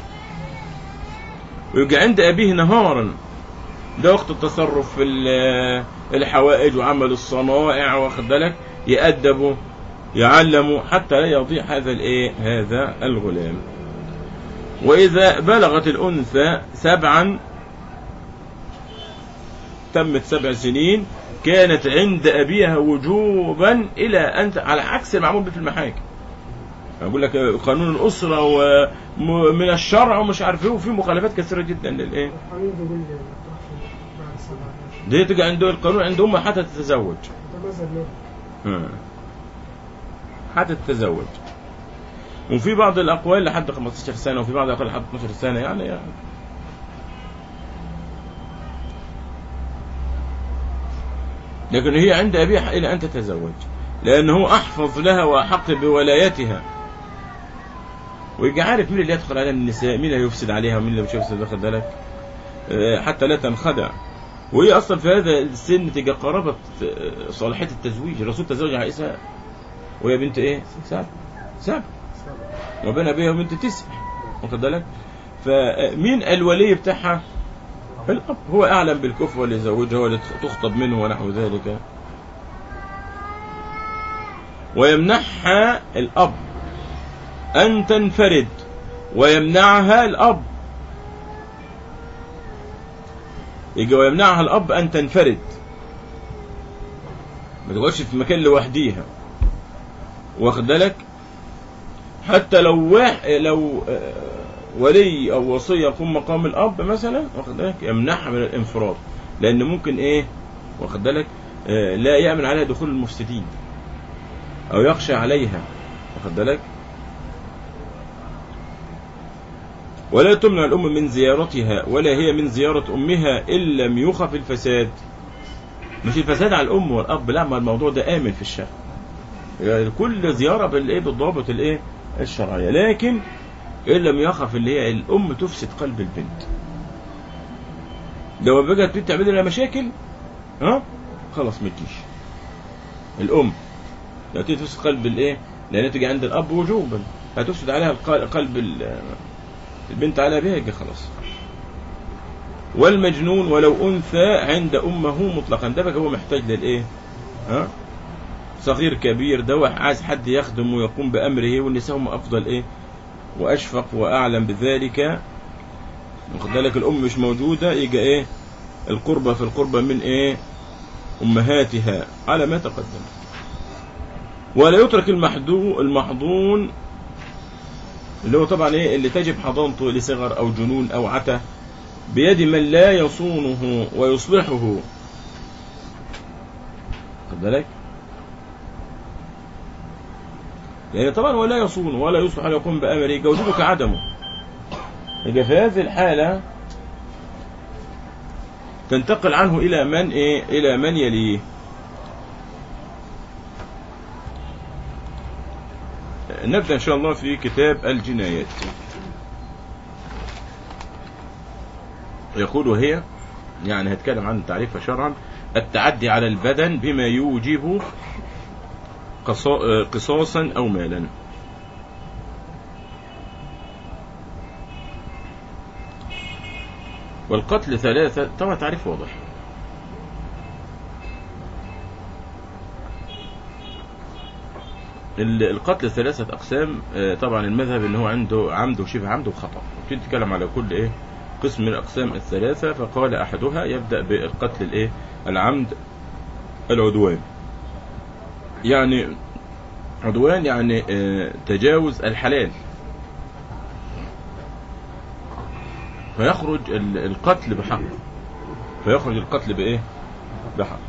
ويبقى عند ابيه نهارا ده وقت التصرف في ال- الحوائج وعمل الصنائع واخد بالك يأدبوا يعلموا حتى لا يضيع هذا الايه هذا الغلام وإذا بلغت الأنثى سبعا تمت سبع سنين كانت عند أبيها وجوبا إلى أن على عكس المعمول به في المحاكم أقول لك قانون الأسرة ومن الشرع ومش عارف إيه وفي مخالفات كثيرة جدا للإيه القانون بيقول لي الطفل بعد السبعة دي تجي عنده القانون عند أمها حتى تتزوج ده مذهب ليه؟ ها. حتى تتزوج وفي بعض الأقوال لحد 15 سنة وفي بعض الأقوال لحد 12 سنة يعني, يعني لكن هي عند أبيها إلى أن تتزوج لأنه أحفظ لها وأحق بولايتها ويبقى عارف مين اللي يدخل عليها من النساء مين اللي يفسد عليها ومين اللي مش يفسد واخد بالك آه، حتى لا تنخدع وهي اصلا في هذا السن تبقى قرابه آه، صالحيه التزويج الرسول تزوج عائشه وهي بنت ايه؟ سبع سبع وبين ابيها وبنت تسع واخد بالك؟ فمين الولي بتاعها؟ الاب هو اعلم بالكفء واللي يزوجها واللي تخطب منه ونحو ذلك ويمنحها الاب أن تنفرد ويمنعها الأب يجي ويمنعها الأب أن تنفرد ما تقعدش في مكان لوحديها واخد بالك حتى لو واحد لو آه، ولي أو وصي يقوم مقام الأب مثلا واخد بالك يمنعها من الانفراد لأن ممكن إيه واخد بالك آه، لا يأمن عليها دخول المفسدين أو يخشى عليها واخد بالك ولا تمنع الأم من زيارتها ولا هي من زيارة أمها إن لم يخف الفساد مش الفساد على الأم والأب لا ما الموضوع ده آمن في الشرع يعني كل زيارة بالإيه بالضابط الإيه الشرعية لكن إن لم يخف اللي هي الأم تفسد قلب البنت لو بقت بنت تعمل لها مشاكل ها خلاص ما تجيش الأم لو تيجي تفسد قلب الإيه لأن تيجي عند الأب وجوبا هتفسد عليها الق- قلب ال- البنت على بها يبقى خلاص والمجنون ولو أنثى عند أمه مطلقا ده بقى هو محتاج للإيه ها صغير كبير ده واحد عايز حد يخدم ويقوم بأمره والنساء هم أفضل إيه وأشفق وأعلم بذلك واخد بالك الأم مش موجودة يجي إيه القربة في القربة من إيه أمهاتها على ما تقدم ولا يترك المحدو المحضون اللي هو طبعا ايه اللي تجب حضانته لصغر او جنون او عته بيد من لا يصونه ويصلحه خد بالك يعني طبعا ولا يصون ولا يصلح ولا يقوم بأمره جوزته كعدمه يبقى في هذه الحالة تنتقل عنه إلى من إيه إلى من يليه نبدأ إن شاء الله في كتاب الجنايات يقول هي يعني هتكلم عن تعريفها شرعا التعدي على البدن بما يوجب قصا- قصاصا أو مالا والقتل ثلاثة طبعا تعريف واضح ال- القتل ثلاثة أقسام آه، طبعا المذهب إن هو عنده عمد وشبه عمد وخطأ نبتدي نتكلم على كل إيه قسم من الأقسام الثلاثة فقال أحدها يبدأ بالقتل الإيه العمد العدوان يعني عدوان يعني آه، تجاوز الحلال فيخرج ال- القتل بحق فيخرج القتل بإيه بحق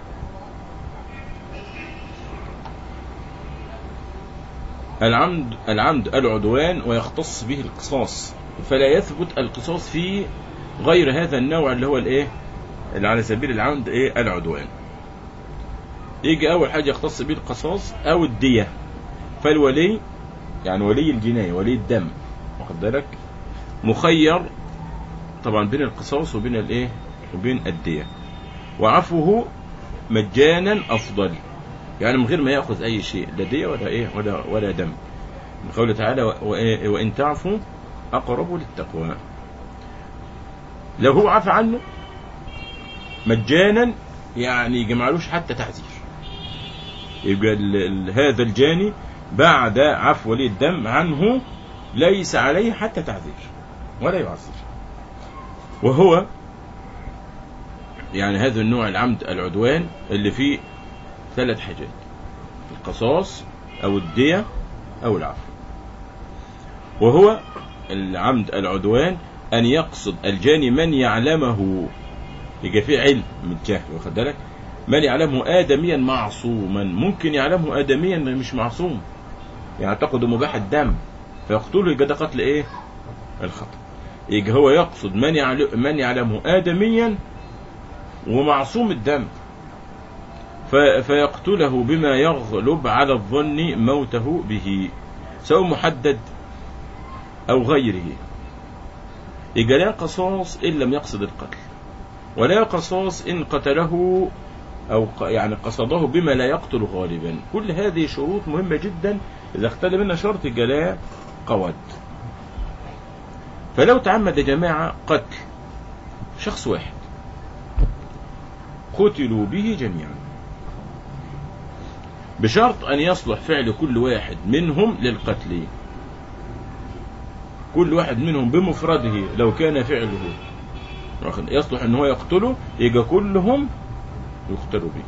العمد العمد العدوان ويختص به القصاص فلا يثبت القصاص في غير هذا النوع اللي هو الايه اللي على سبيل العمد ايه العدوان يجي اول حاجه يختص به القصاص او الديه فالولي يعني ولي الجنايه ولي الدم واخد بالك مخير طبعا بين القصاص وبين الايه وبين الديه وعفوه مجانا افضل يعني من غير ما ياخذ اي شيء لا ديه ولا ايه ولا ولا دم من قوله تعالى و- وإيه- وان تعفوا اقرب للتقوى لو هو عفى عنه مجانا يعني يجمعلوش حتى تعذير يبقى ال- ال- هذا الجاني بعد عفو ولي الدم عنه ليس عليه حتى تعذير ولا يعذر وهو يعني هذا النوع العمد العدوان اللي فيه ثلاث حاجات القصاص او الدية او العفو وهو العمد العدوان ان يقصد الجاني من يعلمه يبقى فيه علم من جهل واخد بالك من يعلمه آدميا معصوما ممكن يعلمه آدميا مش معصوم يعتقد مباح الدم فيقتله يبقى ده قتل ايه الخطأ يبقى هو يقصد من يعلم من يعلمه آدميا ومعصوم الدم ف- فيقتله بما يغلب على الظن موته به سواء محدد أو غيره يبقى لا قصاص إن لم يقصد القتل ولا قصاص إن قتله أو ق- يعني قصده بما لا يقتل غالبا كل هذه شروط مهمة جدا إذا اختل منها شرط الجلاء قود فلو تعمد يا جماعة قتل شخص واحد قتلوا به جميعا بشرط أن يصلح فعل كل واحد منهم للقتل كل واحد منهم بمفرده لو كان فعله واخد- يصلح ان هو يقتله يبقى كلهم يقتلوا به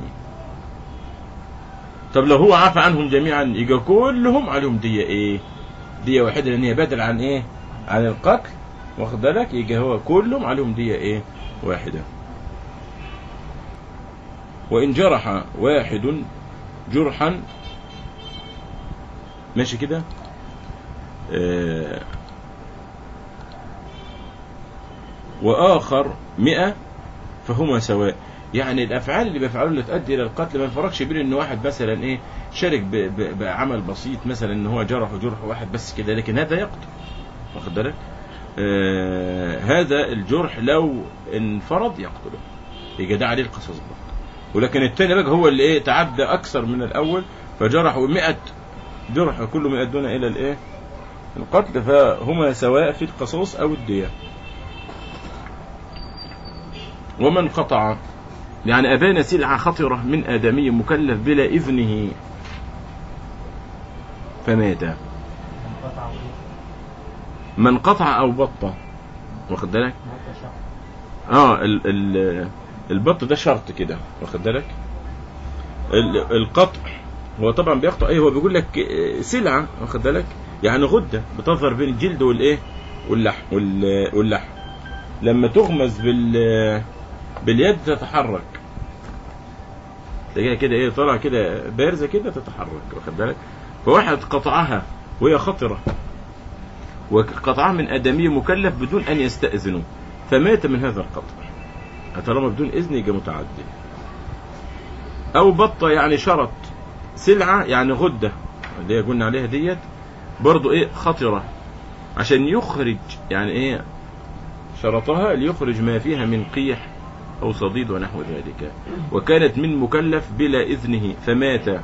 طب لو هو عفى عنهم جميعا يبقى كلهم عليهم دية ايه دية واحدة لان هي بدل عن ايه عن القتل واخد بالك يبقى هو كلهم عليهم دية ايه واحدة وان جرح واحد جرحا ماشي كده آه وآخر مئة فهما سواء يعني الأفعال اللي بيفعلوا اللي تؤدي إلى القتل ما يفرقش بين إن واحد مثلا إيه شارك ب- ب- بعمل بسيط مثلا إن هو جرح جرح واحد بس كده لكن هذا يقتل واخد بالك آه هذا الجرح لو انفرد يقتله يبقى ده عليه القصاص برضه ولكن التاني بقى هو اللي ايه تعدى اكثر من الاول فجرحوا 100 جرح كل 100 دون الى الايه القتل فهما سواء في القصاص او الدية ومن قطع يعني أبان سلعة خطرة من آدمي مكلف بلا إذنه فمات انقطع من قطع أو بط واخد بالك مات شخص اه ال ال البط ده شرط كده واخد بالك ال- القطع هو طبعا بيقطع ايه هو بيقول لك آه، سلعه واخد بالك يعني غده بتظهر بين الجلد والايه واللحم وال- واللحم لما تغمز بال باليد تتحرك تلاقيها كده ايه طالعه كده بارزه كده تتحرك واخد بالك فواحد قطعها وهي خطره وقطعها من ادمي مكلف بدون ان يستاذنه فمات من هذا القطع طالما بدون اذن يبقى متعدي او بطه يعني شرط سلعه يعني غده اللي هي قلنا عليها ديت برضو ايه خطره عشان يخرج يعني ايه شرطها ليخرج ما فيها من قيح او صديد ونحو ذلك وكانت من مكلف بلا اذنه فمات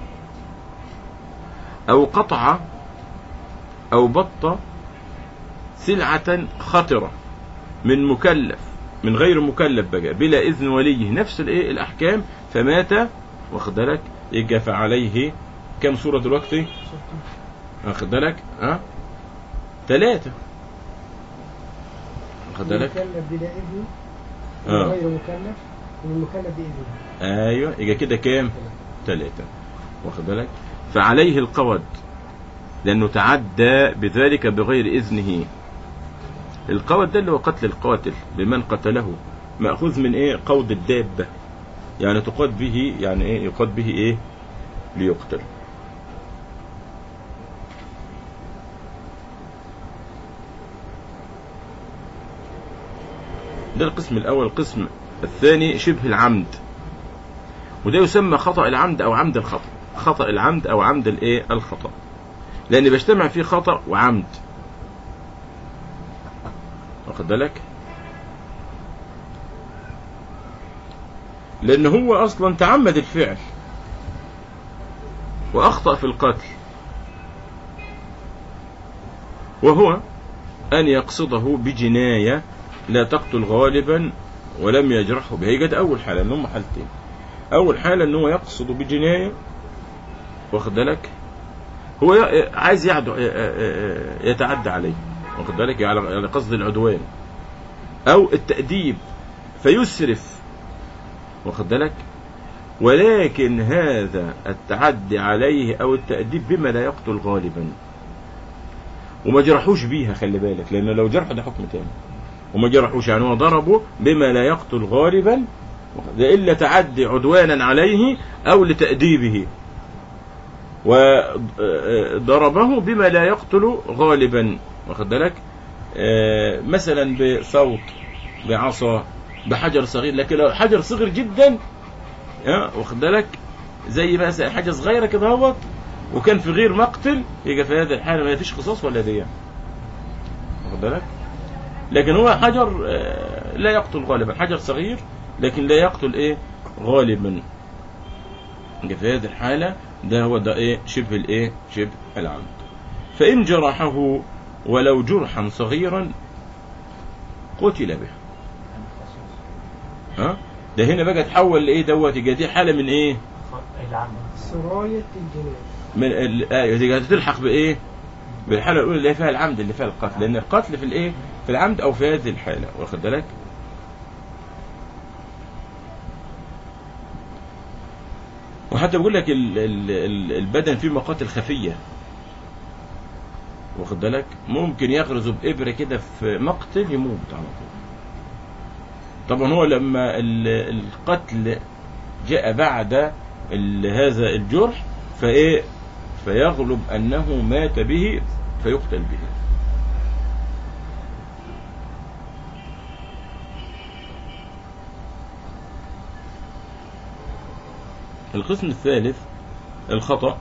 او قطع او بط سلعه خطره من مكلف من غير مكلف بقى بلا اذن وليه نفس الايه الاحكام فمات واخد بالك يبقى فعليه كم سوره دلوقتي واخد بالك ها ثلاثه واخد بالك مكلف بلا إذن آه. غير مكلف والمكلف بإذن ايوه يبقى كده كام ثلاثه واخد بالك فعليه القود لانه تعدى بذلك بغير اذنه القود ده اللي هو قتل القاتل بمن قتله ماخوذ من ايه قود الدابه يعني تقاد به يعني ايه يقاد به ايه ليقتل ده القسم الاول القسم الثاني شبه العمد وده يسمى خطأ العمد او عمد الخطأ خطأ العمد او عمد الايه الخطأ لان بيجتمع فيه خطأ وعمد واخد بالك لان هو اصلا تعمد الفعل واخطأ في القتل وهو ان يقصده بجناية لا تقتل غالبا ولم يجرحه بها يجد اول حالة ان هم حالتين اول حالة ان هو يقصد بجناية واخد بالك هو ي- عايز يعدو يتعدى عليه واخد بالك على على قصد العدوان او التأديب فيسرف واخد بالك ولكن هذا التعدي عليه او التأديب بما لا يقتل غالبا وما جرحوش بيها خلي بالك لانه لو جرحه ده حكم تاني وما جرحوش يعني هو ضربه بما لا يقتل غالبا ده الا تعدي عدوانا عليه او لتأديبه وضربه بما لا يقتل غالبا واخد بالك آه، مثلا بصوت بعصا بحجر صغير لكن لو حجر صغير جدا اه واخد بالك زي مثلا حاجه صغيره كده اهوت وكان في غير مقتل يبقى في هذه الحاله ما فيش قصاص ولا دية واخد بالك لكن هو حجر آه، لا يقتل غالبا حجر صغير لكن لا يقتل ايه غالبا يبقى في هذه الحاله ده هو ده ايه شبه الايه شبه العمد فان جرحه ولو جرحا صغيرا قتل به ها ده هنا بقى تحول لايه دوت يبقى دي حاله من ايه العمد سراية الجنان من ال- آه، يبقى تلحق بايه بالحاله الاولى اللي هي فيها العمد اللي فيها القتل لان القتل في الايه في العمد او في هذه الحاله واخد بالك وحتى بيقول لك ال- ال- ال- البدن فيه مقاتل خفيه واخد بالك ممكن يغرزوا بإبرة كده في مقتل يموت على طول طبعا هو لما ال- القتل جاء بعد ال- هذا الجرح فايه فيغلب انه مات به فيقتل به القسم الثالث الخطأ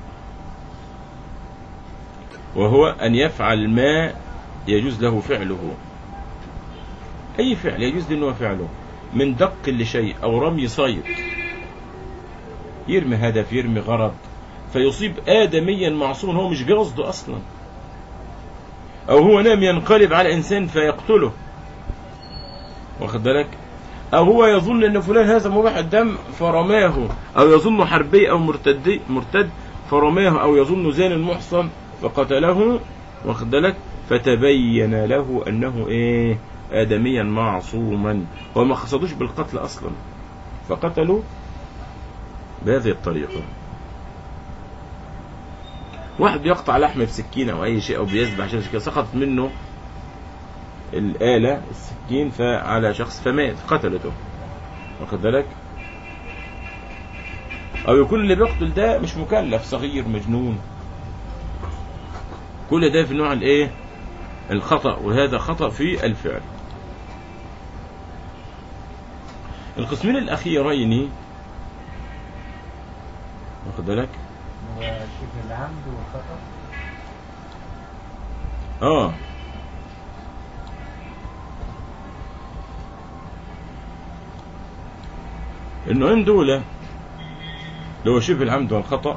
وهو أن يفعل ما يجوز له فعله أي فعل يجوز له فعله من دق لشيء أو رمي صيد يرمي هدف يرمي غرض فيصيب آدميا معصوما هو مش قصده أصلا أو هو نام ينقلب على إنسان فيقتله واخد بالك أو هو يظن أن فلان هذا مباح الدم فرماه أو يظن حربي أو مرتدي مرتد فرماه أو يظن زان محصن فقتله واخد بالك فتبين له أنه إيه آدميا معصوما وما قصدوش بالقتل أصلا فقتلوا بهذه الطريقة واحد يقطع لحم بسكينة أو أي شيء أو بيذبح شيء كده سقطت منه الآلة السكين فعلى شخص فمات قتلته واخد بالك أو يكون اللي بيقتل ده مش مكلف صغير مجنون كل ده في نوع الايه الخطأ وهذا خطأ في الفعل القسمين الأخيرين واخد بالك هو شبه العمد والخطأ اه النوعين دول اللي هو شبه العمد والخطأ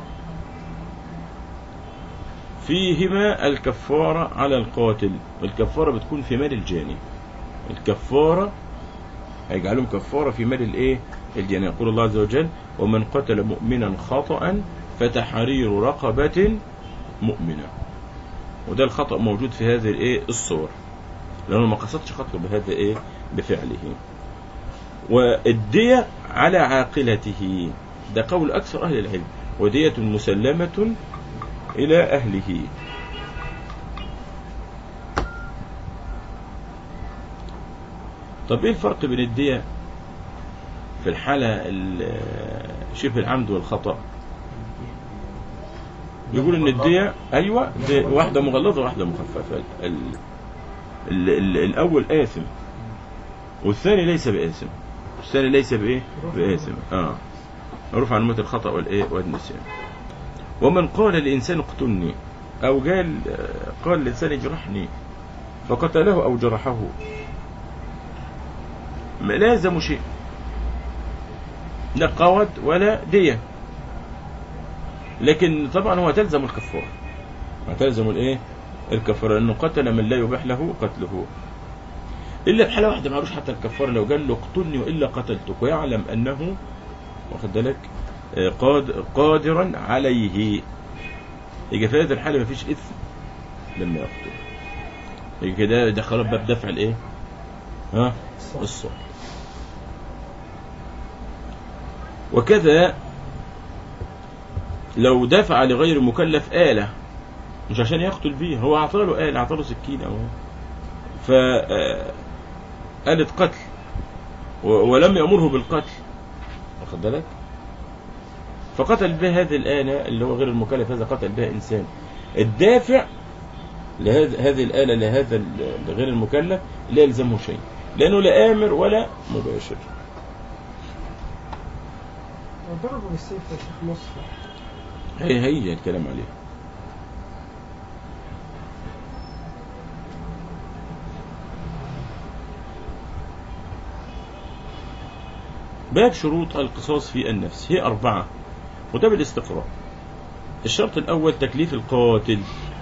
فيهما الكفارة على القاتل الكفارة بتكون في مال الجاني الكفارة هيجعلهم كفارة في مال الايه الجاني يقول الله عز وجل ومن قتل مؤمنا خطأ فتحرير رقبة مؤمنة وده الخطأ موجود في هذه الايه الصور لأنه ما قصدش قتله بهذا ايه بفعله والدية على عاقلته ده قول أكثر أهل العلم ودية مسلمة إلى أهله طب إيه الفرق بين الدية في الحالة ال- شبه العمد والخطأ يقول ان الدية ايوه دي واحدة مغلظة وواحدة مخففة ال ال ال الاول آثم والثاني ليس بآثم الثاني ليس بايه بآثم اه رفع عن موت الخطأ والايه والنسيان ومن قال للإنسان اقتلني أو قال قال للإنسان اجرحني فقتله أو جرحه ما لازم شيء لا قوت ولا دية لكن طبعا هو تلزم الكفارة تلزم الايه الكفارة لأنه قتل من لا يباح له قتله إلا في حالة واحدة معلوش حتى الكفارة لو قال له اقتلني وإلا قتلتك ويعلم أنه واخد بالك آه، قاد قادرا عليه يبقى في هذه الحالة مفيش إثم لما يقتل يبقى كده دخل باب دفع الإيه؟ ها؟ الصلح وكذا لو دفع لغير مكلف آلة مش عشان يقتل بيها هو أعطاله آلة أعطاله سكينة أهو ف آه، آلة قتل و- ولم يأمره بالقتل واخد بالك فقتل به هذه الآلة اللي هو غير المكلف هذا قتل بها إنسان الدافع لهذه هذه الآلة لهذا ال- غير المكلف لا يلزمه شيء لأنه لا آمر ولا مباشر وضربه بالسيف يا شيخ مصر هي هي الكلام عليه باب شروط القصاص في النفس هي أربعة وده بالاستقراء الشرط الأول تكليف القاتل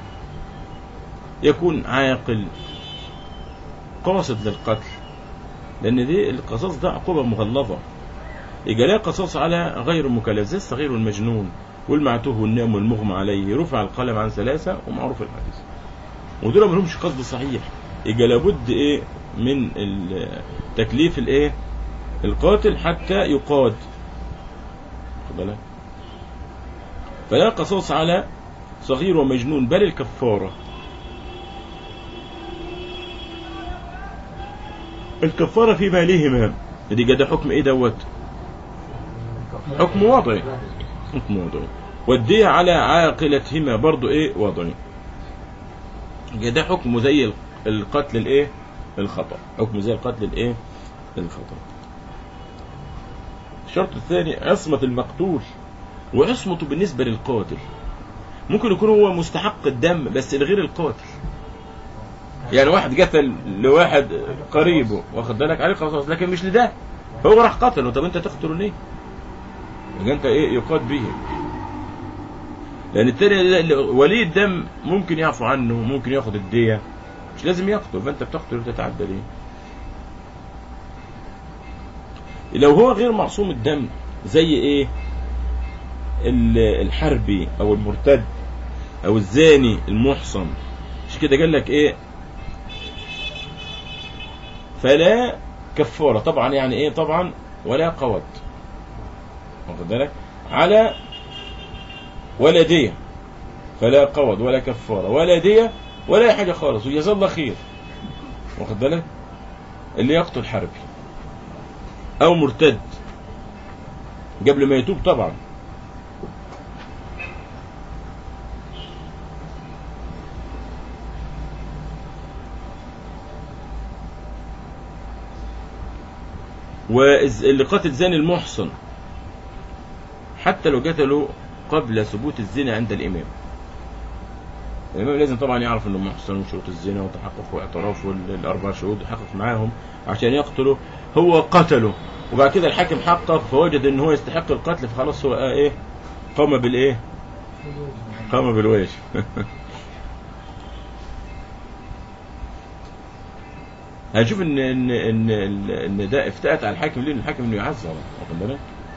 يكون عاقل قاصد للقتل لأن دي القصاص ده عقوبة مغلظة يبقى لا قصاص على غير مكلف زي الصغير والمجنون والمعتوه والنام والمغمى عليه رفع القلم عن ثلاثة ومعروف الحديث ودول ما لهمش قصد صحيح يبقى لابد ايه من ال- تكليف الايه القاتل حتى يقاد خد بالك فلا قصاص على صغير ومجنون بل الكفارة الكفارة في مالهما دي جد حكم ايه دوت حكم وضعي حكم وضعي والدية على عاقلتهما برضو ايه وضعي يبقى ده حكمه زي ال- القتل الايه الخطأ حكمه زي القتل الايه الخطأ الشرط الثاني عصمة المقتول وعصمته بالنسبة للقاتل ممكن يكون هو مستحق الدم بس لغير القاتل يعني واحد قتل لواحد قريبه واخد بالك عليه قصاص لكن مش لده هو راح قتله طب انت تقتله ليه يبقى انت ايه يقاد به لان التاني لا- لا- ولي الدم ممكن يعفو عنه ممكن ياخد الدية مش لازم يقتل فانت بتقتل وتتعدى ليه لو هو غير معصوم الدم زي ايه ال- الحربي او المرتد او الزاني المحصن مش كده قال لك ايه فلا كفارة طبعا يعني ايه طبعا ولا قوت واخد بالك على ولا دية فلا قوض ولا كفارة ولا دية ولا أي حاجة خالص وجزاه الله خير واخد بالك اللي يقتل حربي أو مرتد قبل ما يتوب طبعا واللي قتل زاني المحصن حتى لو قتله قبل ثبوت الزنا عند الإمام الإمام لازم طبعا يعرف أنه محصن من شروط الزنا وتحقق واعتراف والأربع شهود يحقق معاهم عشان يقتله هو قتله وبعد كده الحاكم حقق فوجد أنه هو يستحق القتل فخلاص هو آه إيه قام بالإيه قام بالواجب هنشوف ان ان ان ان ده افتأت على الحاكم ليه؟ إن الحاكم انه يعذر واخد بالك؟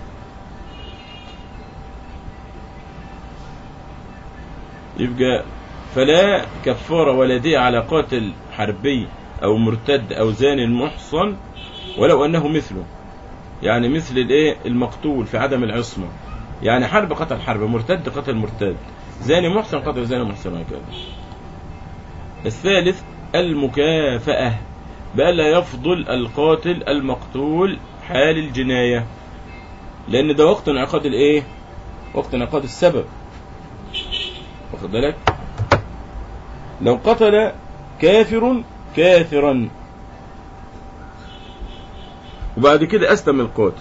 يبقى فلا كفارة ولا دية على قاتل حربي أو مرتد أو زاني محصن ولو أنه مثله يعني مثل الايه المقتول في عدم العصمة يعني حرب قتل حرب مرتد قتل مرتد زاني محسن قتل زاني محسن هكذا الثالث المكافأة بألا يفضل القاتل المقتول حال الجناية لأن ده وقت انعقاد الايه وقت انعقاد السبب واخد بالك لو قتل كافر كافرا وبعد كده أسلم القاتل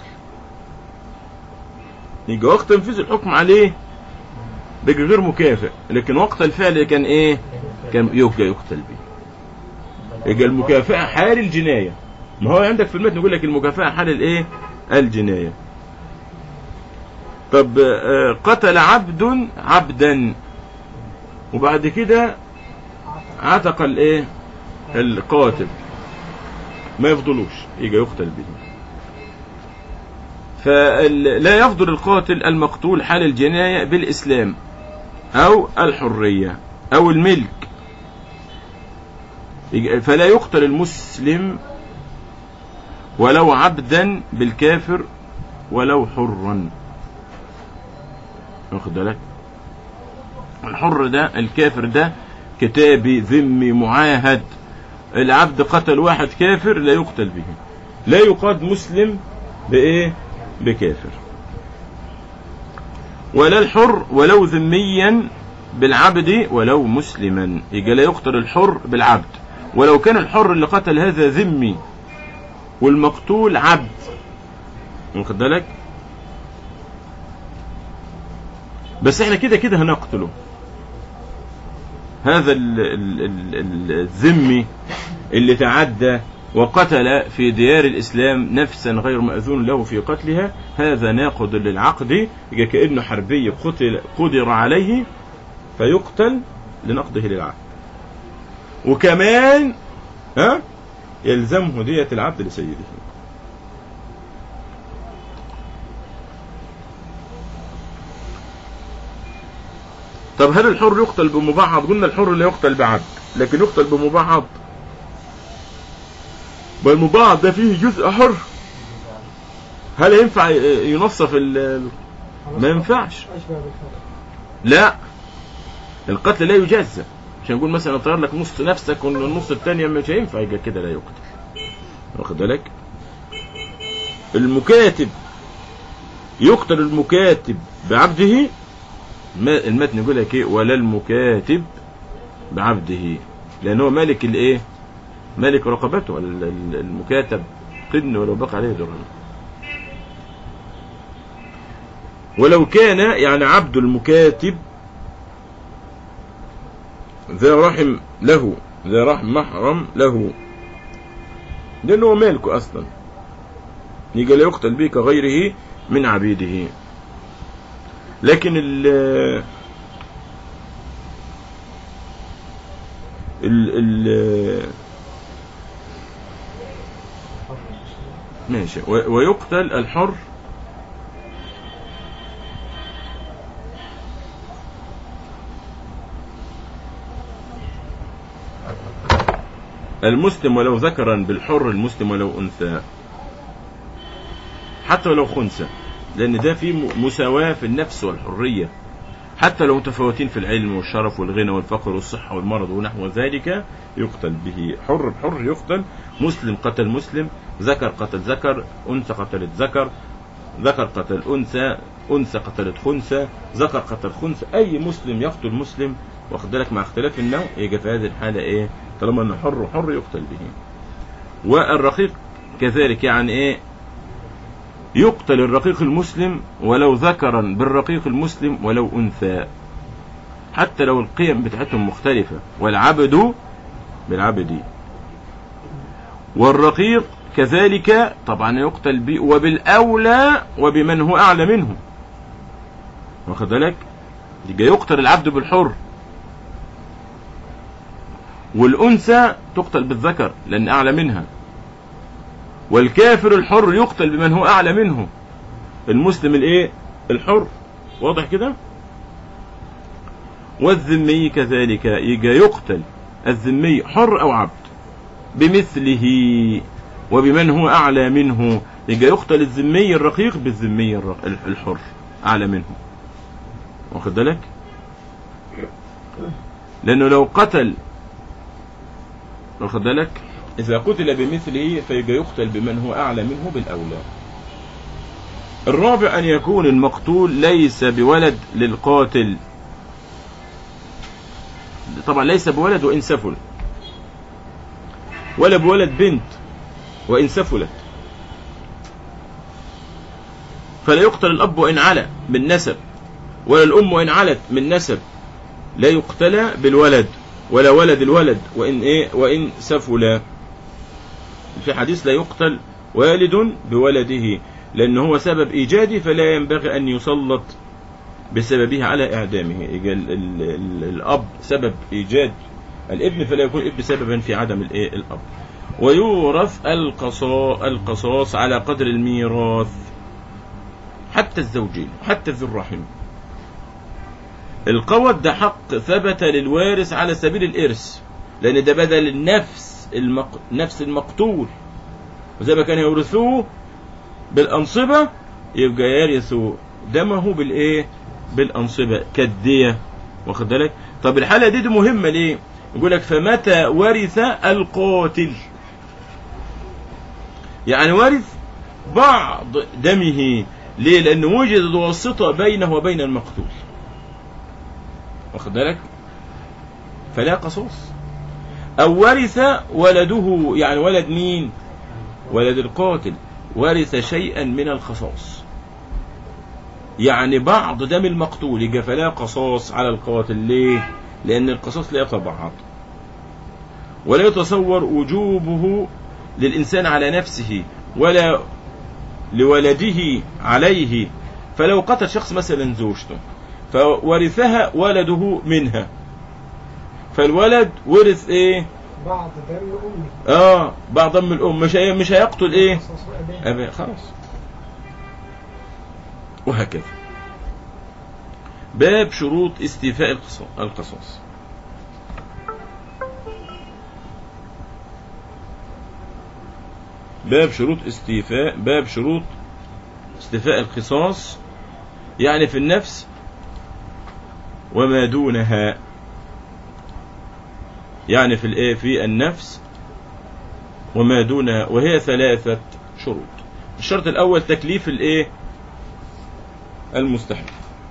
يجي وقت تنفيذ الحكم عليه بيجي غير مكافئ لكن وقت الفعل كان ايه كان يبقى يقتل به يبقى المكافأة حال الجناية ما هو عندك في المتن يقول لك المكافأة حال الايه الجناية طب آه، قتل عبد عبدا وبعد كده عتق الايه القاتل ما يفضلوش يجي يقتل به فلا يفضل القاتل المقتول حال الجناية بالإسلام أو الحرية أو الملك يجي- فلا يقتل المسلم ولو عبدا بالكافر ولو حرا واخد بالك الحر ده الكافر ده كتابي ذمي معاهد العبد قتل واحد كافر لا يقتل به لا يقاد مسلم بإيه بكافر ولا الحر ولو ذميا بالعبد ولو مسلما يبقى لا يقتل الحر بالعبد ولو كان الحر اللي قتل هذا ذمي والمقتول عبد واخد بالك بس احنا كده كده هنقتله هذا ال- ال- ال- ال- الذمي اللي تعدى وقتل في ديار الإسلام نفسا غير مأذون له في قتلها هذا ناقض للعقد يبقى كأنه حربي قتل قدر عليه فيقتل لنقضه للعهد وكمان ها يلزمه دية العبد لسيده طب هل الحر يقتل بمبعض قلنا الحر لا يقتل بعبد لكن يقتل بمبعض والمبعض ده فيه جزء حر هل ينفع ينصف ال- ما ينفعش أشبه بالفرق لا القتل لا يجزى مش هنقول مثلا اطير لك نص نفسك والنص الثاني مش هينفع يبقى كده لا يقتل واخد بالك المكاتب يقتل المكاتب بعبده ما المتن يقول لك ايه ولا المكاتب بعبده لان هو مالك الايه مالك رقبته ال- ال- المكاتب قدن ولو بقى عليه درهم ولو كان يعني عبد المكاتب ذا رحم له ذا رحم محرم له لأنه هو مالكه أصلا يجي لا يقتل به كغيره من عبيده لكن ال ال ال ماشي و- ويقتل الحر المسلم ولو ذكرا بالحر المسلم ولو أنثى حتى ولو خنثى لأن ده فيه م- مساواة في النفس والحرية حتى لو متفاوتين في العلم والشرف والغنى والفقر والصحة والمرض ونحو ذلك يقتل به حر بحر يقتل مسلم قتل مسلم ذكر قتل ذكر أنثى قتلت ذكر ذكر قتل أنثى أنثى قتلت خنثى ذكر قتل خنثى أي مسلم يقتل مسلم واخد بالك مع اختلاف النوع يجي في هذه الحالة إيه طالما أنه حر حر يقتل به والرقيق كذلك يعني إيه يقتل الرقيق المسلم ولو ذكرا بالرقيق المسلم ولو أنثى حتى لو القيم بتاعتهم مختلفة والعبد بالعبد والرقيق كذلك طبعا يقتل به وبالأولى وبمن هو أعلى منه واخد بالك يبقى يقتل العبد بالحر والأنثى تقتل بالذكر لأن أعلى منها والكافر الحر يقتل بمن هو أعلى منه المسلم الإيه الحر واضح كده والذمي كذلك يجي يقتل الذمي حر أو عبد بمثله وبمن هو أعلى منه يجي يقتل الذمي الرقيق بالذمي الر- الحر أعلى منه واخد بالك لأنه لو قتل واخد بالك إذا قتل بمثله فيجي يقتل بمن هو أعلى منه بالأولى الرابع أن يكون المقتول ليس بولد للقاتل طبعا ليس بولد وإن سفل ولا بولد بنت وإن سفلت فلا يقتل الأب وإن علا من نسب ولا الأم وإن علت من نسب لا يقتل بالولد ولا ولد الولد وإن إيه وإن سفل في حديث لا يقتل والد بولده لأنه هو سبب إيجاده فلا ينبغي أن يسلط بسببه على إعدامه يجي ال ال ال الأب سبب إيجاد الابن فلا يكون الابن سببا في عدم الإيه الأب ويورث القصا- القصاص على قدر الميراث حتى الزوجين حتى ذو الرحم القوت ده حق ثبت للوارث على سبيل الإرث لأن ده بدل النفس المق... نفس المقتول وزي ما كانوا يورثوه بالأنصبة يبقى يرثوا دمه بالإيه بالأنصبة كالدية واخد بالك طب الحالة دي, دي مهمة ليه يقول لك فمتى ورث القاتل يعني ورث بعض دمه ليه لأن وجدت واسطة بينه وبين المقتول واخد بالك فلا قصاص أو ورث ولده يعني ولد مين ولد القاتل ورث شيئا من القصاص يعني بعض دم المقتول يبقى فلا قصاص على القاتل ليه لأن القصاص لا يتبعض ولا يتصور وجوبه للإنسان على نفسه ولا لولده عليه فلو قتل شخص مثلا زوجته فورثها ولده منها فالولد ورث ايه بعض دم أمي اه بعض دم الام مش هي مش هيقتل ايه قصاص أبيه أبي خلاص وهكذا باب شروط استيفاء القصا- القصاص باب شروط استيفاء باب شروط استيفاء القصاص يعني في النفس وما دونها يعني في الايه في النفس وما دونها وهي ثلاثة شروط الشرط الأول تكليف الايه المستحق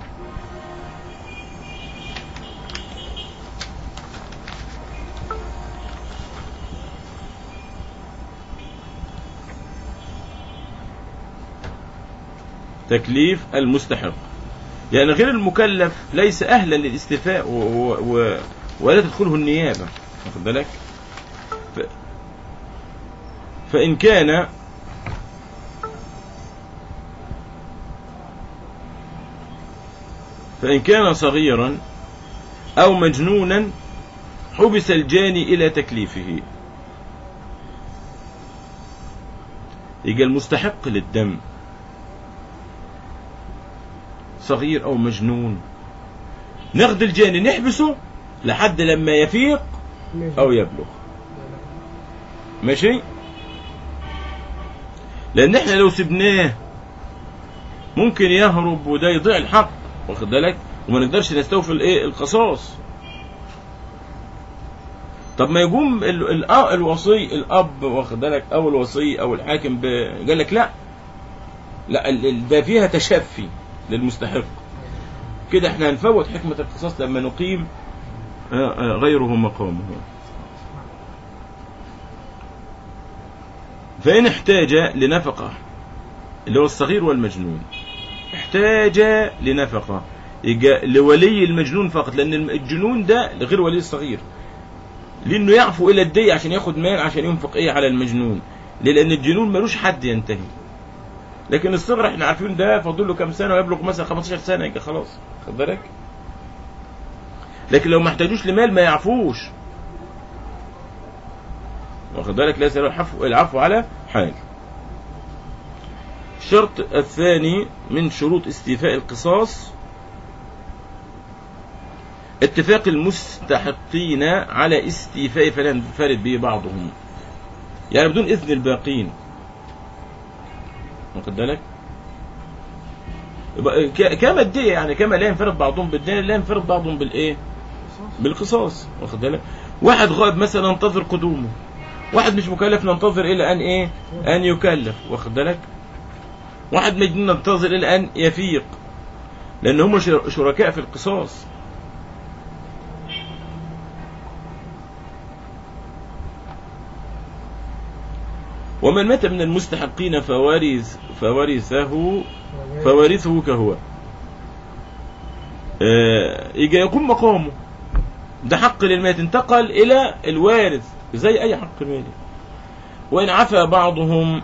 تكليف المستحق يعني غير المكلف ليس أهلا للاستيفاء و... و... و... ولا تدخله النيابة واخد بالك ف... فإن كان فإن كان صغيرا أو مجنونا حبس الجاني إلى تكليفه يبقى المستحق للدم صغير أو مجنون ناخد الجاني نحبسه لحد لما يفيق ماشي. أو يبلغ ماشي لأن احنا لو سبناه ممكن يهرب وده يضيع الحق واخد بالك وما نقدرش نستوفي الايه القصاص طب ما يقوم ال- ال- آه الوصي الاب واخد بالك او الوصي او الحاكم ب- قال لك لا لا ال- ال- ده فيها تشفي للمستحق كده احنا هنفوت حكمة القصاص لما نقيم آه، آه، غيره مقامه فإن احتاج لنفقة اللي هو الصغير والمجنون احتاج لنفقة يجا لولي المجنون فقط لأن الم- الجنون ده غير ولي الصغير لأنه يعفو إلى الدي عشان ياخد مال عشان ينفق إيه على المجنون ليه؟ لأن الجنون ملوش حد ينتهي لكن الصغر احنا عارفين ده فاضل له كام سنة ويبلغ مثلا 15 سنة يبقى خلاص خد بالك لكن لو ما احتاجوش لمال ما يعفوش واخد بالك ليس له العفو العفو على حال الشرط الثاني من شروط استيفاء القصاص اتفاق المستحقين على استيفاء فلا ينفرد به بعضهم يعني بدون إذن الباقين واخد بالك يبقى ك- كما الدية يعني كما لا ينفرد بعضهم بالدية لا ينفرد بعضهم بالإيه بالقصاص واخد بالك واحد غائب مثلا ننتظر قدومه واحد مش مكلف ننتظر الى ان ايه ان يكلف واخد بالك واحد مجنون ننتظر الى ان يفيق لان هم شر- شركاء في القصاص ومن مات من المستحقين فورث فورثه فوارثه كهو آه، يجي يقوم مقامه ده حق للميت انتقل الى الوارث زي اي حق مالي وان عفى بعضهم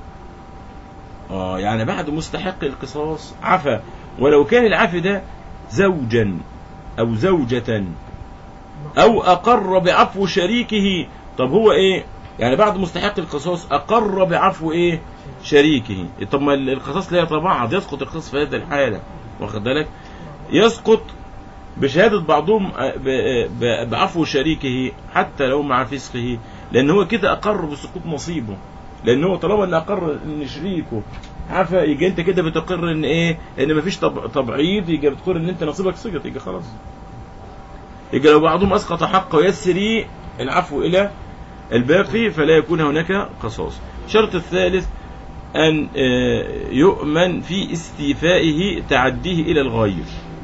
اه يعني بعد مستحق القصاص عفى ولو كان العفو ده زوجا او زوجة او اقر بعفو شريكه طب هو ايه يعني بعد مستحق القصاص اقر بعفو ايه شريكه طب ما القصاص لا يتبعض يسقط القصاص في هذه الحالة واخد بالك يسقط بشهادة بعضهم ب- ب- بعفو شريكه حتى لو مع فسقه لأن هو كده أقر بسقوط نصيبه لأن هو طالما إن أقر إن شريكه عفا يجي أنت كده بتقر إن إيه إن مفيش طب... تبعيض يجي بتقر إن أنت نصيبك سقط يجي خلاص يجي لو بعضهم أسقط حقه يسري العفو إلى الباقي فلا يكون هناك قصاص الشرط الثالث أن آه، يؤمن في استيفائه تعديه إلى الغير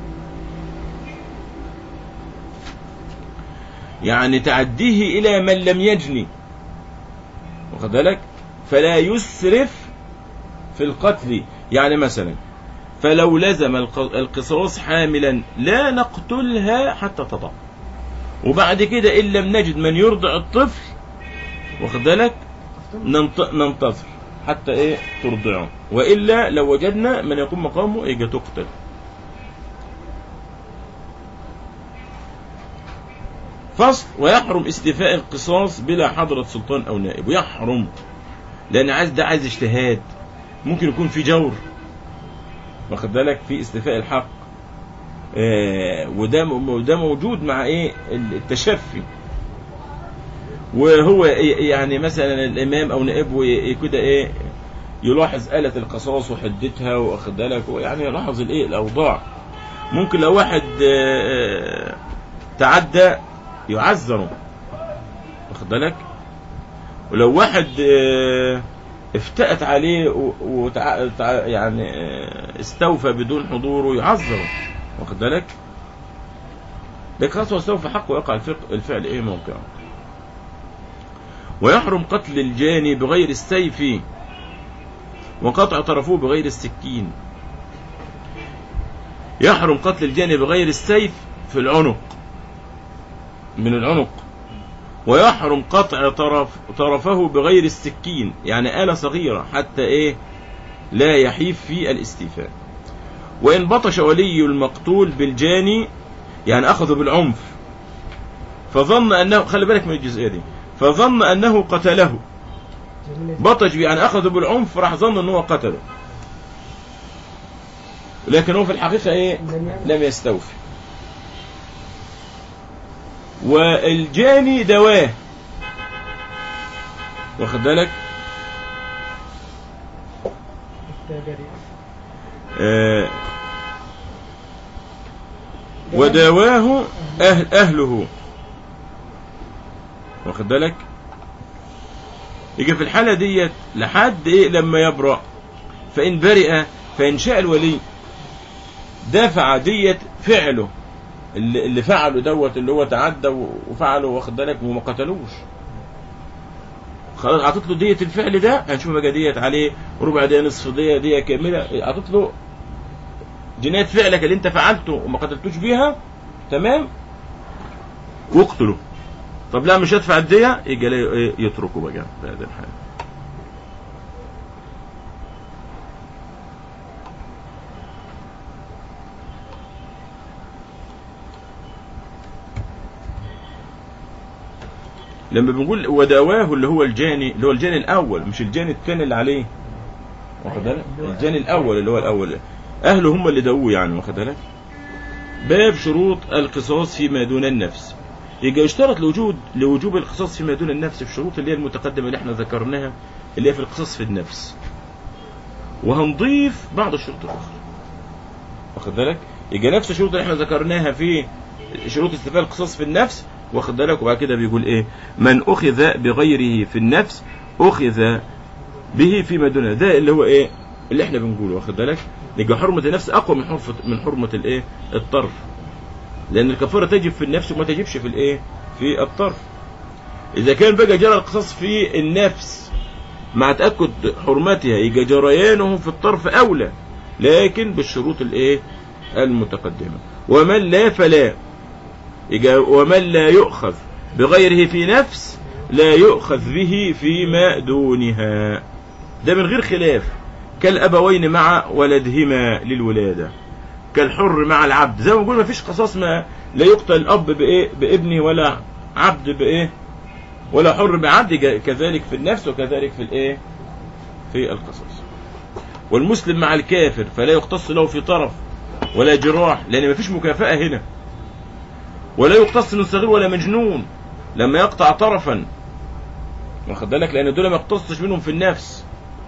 يعني تعديه إلى من لم يجني واخد بالك فلا يسرف في القتل يعني مثلا فلو لزم الق- القصاص حاملا لا نقتلها حتى تضع وبعد كده إن لم نجد من يرضع الطفل واخد بالك ننت- ننتظر حتى ايه ترضعه والا لو وجدنا من يقوم مقامه يجي تقتل فصل ويحرم استيفاء القصاص بلا حضرة سلطان او نائب ويحرم لان عايز ده عايز اجتهاد ممكن يكون في جور واخد بالك في استيفاء الحق آه وده م- وده موجود مع ايه التشفي وهو ي- يعني مثلا الامام او نائبه ي- كده ايه يلاحظ آلة القصاص وحدتها واخد بالك يعني يلاحظ الايه الاوضاع ممكن لو واحد آه، آه، تعدى يعذره واخد بالك ولو واحد آه، افتأت عليه و- وتع... تع- يعني آه، استوفى بدون حضوره يعذره واخد بالك لكن خلاص هو استوفى حقه يقع الفق- الفعل ايه موقعه ويحرم قتل الجاني بغير السيف وقطع طرفه بغير السكين يحرم قتل الجاني بغير السيف في العنق من العنق ويحرم قطع طرف طرفه بغير السكين يعني آلة صغيرة حتى ايه لا يحيف في الاستيفاء وإن بطش ولي المقتول بالجاني يعني أخذه بالعنف فظن أنه خلي بالك من الجزئية دي فظن أنه قتله جميلة بطش يعني أخذه بالعنف راح ظن أنه قتله لكن هو في الحقيقة إيه لم يعمل. لم يستوفي والجاني دواه واخد بالك التاجري آه وداواه أهل أهله واخد بالك يجي في الحالة ديت لحد إيه لما يبرأ فإن برئ فإن شاء الولي دفع دية فعله اللي, اللي فعله دوت اللي هو تعدى وفعله واخد بالك وما قتلوش خلاص عطت له دية الفعل ده هنشوف بقى ديت عليه ربع دية نصف دية دية كاملة عطت له جناية فعلك اللي انت فعلته وما قتلتوش بيها تمام واقتله طب لا مش هدفع الدية يجي لا- ايه يتركه بقى في هذه الحالة لما بنقول وداواه اللي هو الجاني اللي هو الجاني الاول مش الجاني الثاني اللي عليه واخد بالك الجاني الاول اللي هو الاول اهله هم اللي داووه يعني واخد بالك باب شروط القصاص فيما دون النفس يبقى يشترط لوجود لوجوب القصاص فيما دون النفس في الشروط اللي هي المتقدمه اللي احنا ذكرناها اللي هي في القصاص في النفس وهنضيف بعض الشروط الاخرى واخد بالك يبقى نفس الشروط اللي احنا ذكرناها في شروط استيفاء القصاص في النفس واخد بالك وبعد كده بيقول ايه من اخذ بغيره في النفس اخذ به فيما دونه ده اللي هو ايه اللي احنا بنقوله واخد بالك يبقى حرمه النفس اقوى من حرمه من حرمه الايه الطرف لان الكفاره تجب في النفس وما تجبش في الايه في الطرف اذا كان بقى جرى القصاص في النفس مع تاكد حرمتها يبقى جريانه في الطرف اولى لكن بالشروط الايه المتقدمه ومن لا فلا يبقى ومن لا يؤخذ بغيره في نفس لا يؤخذ به فيما دونها ده من غير خلاف كالأبوين مع ولدهما للولادة كالحر مع العبد زي ما بنقول ما فيش قصاص ما لا يقتل الأب بإيه بابنه ولا عبد بإيه ولا حر بعبد ج- كذلك في النفس وكذلك في الإيه في القصاص والمسلم مع الكافر فلا يقتص له في طرف ولا جراح لأن ما فيش مكافأة هنا ولا يقتص من صغير ولا مجنون لما يقطع طرفا واخد بالك لان دول ما يقتصش منهم في النفس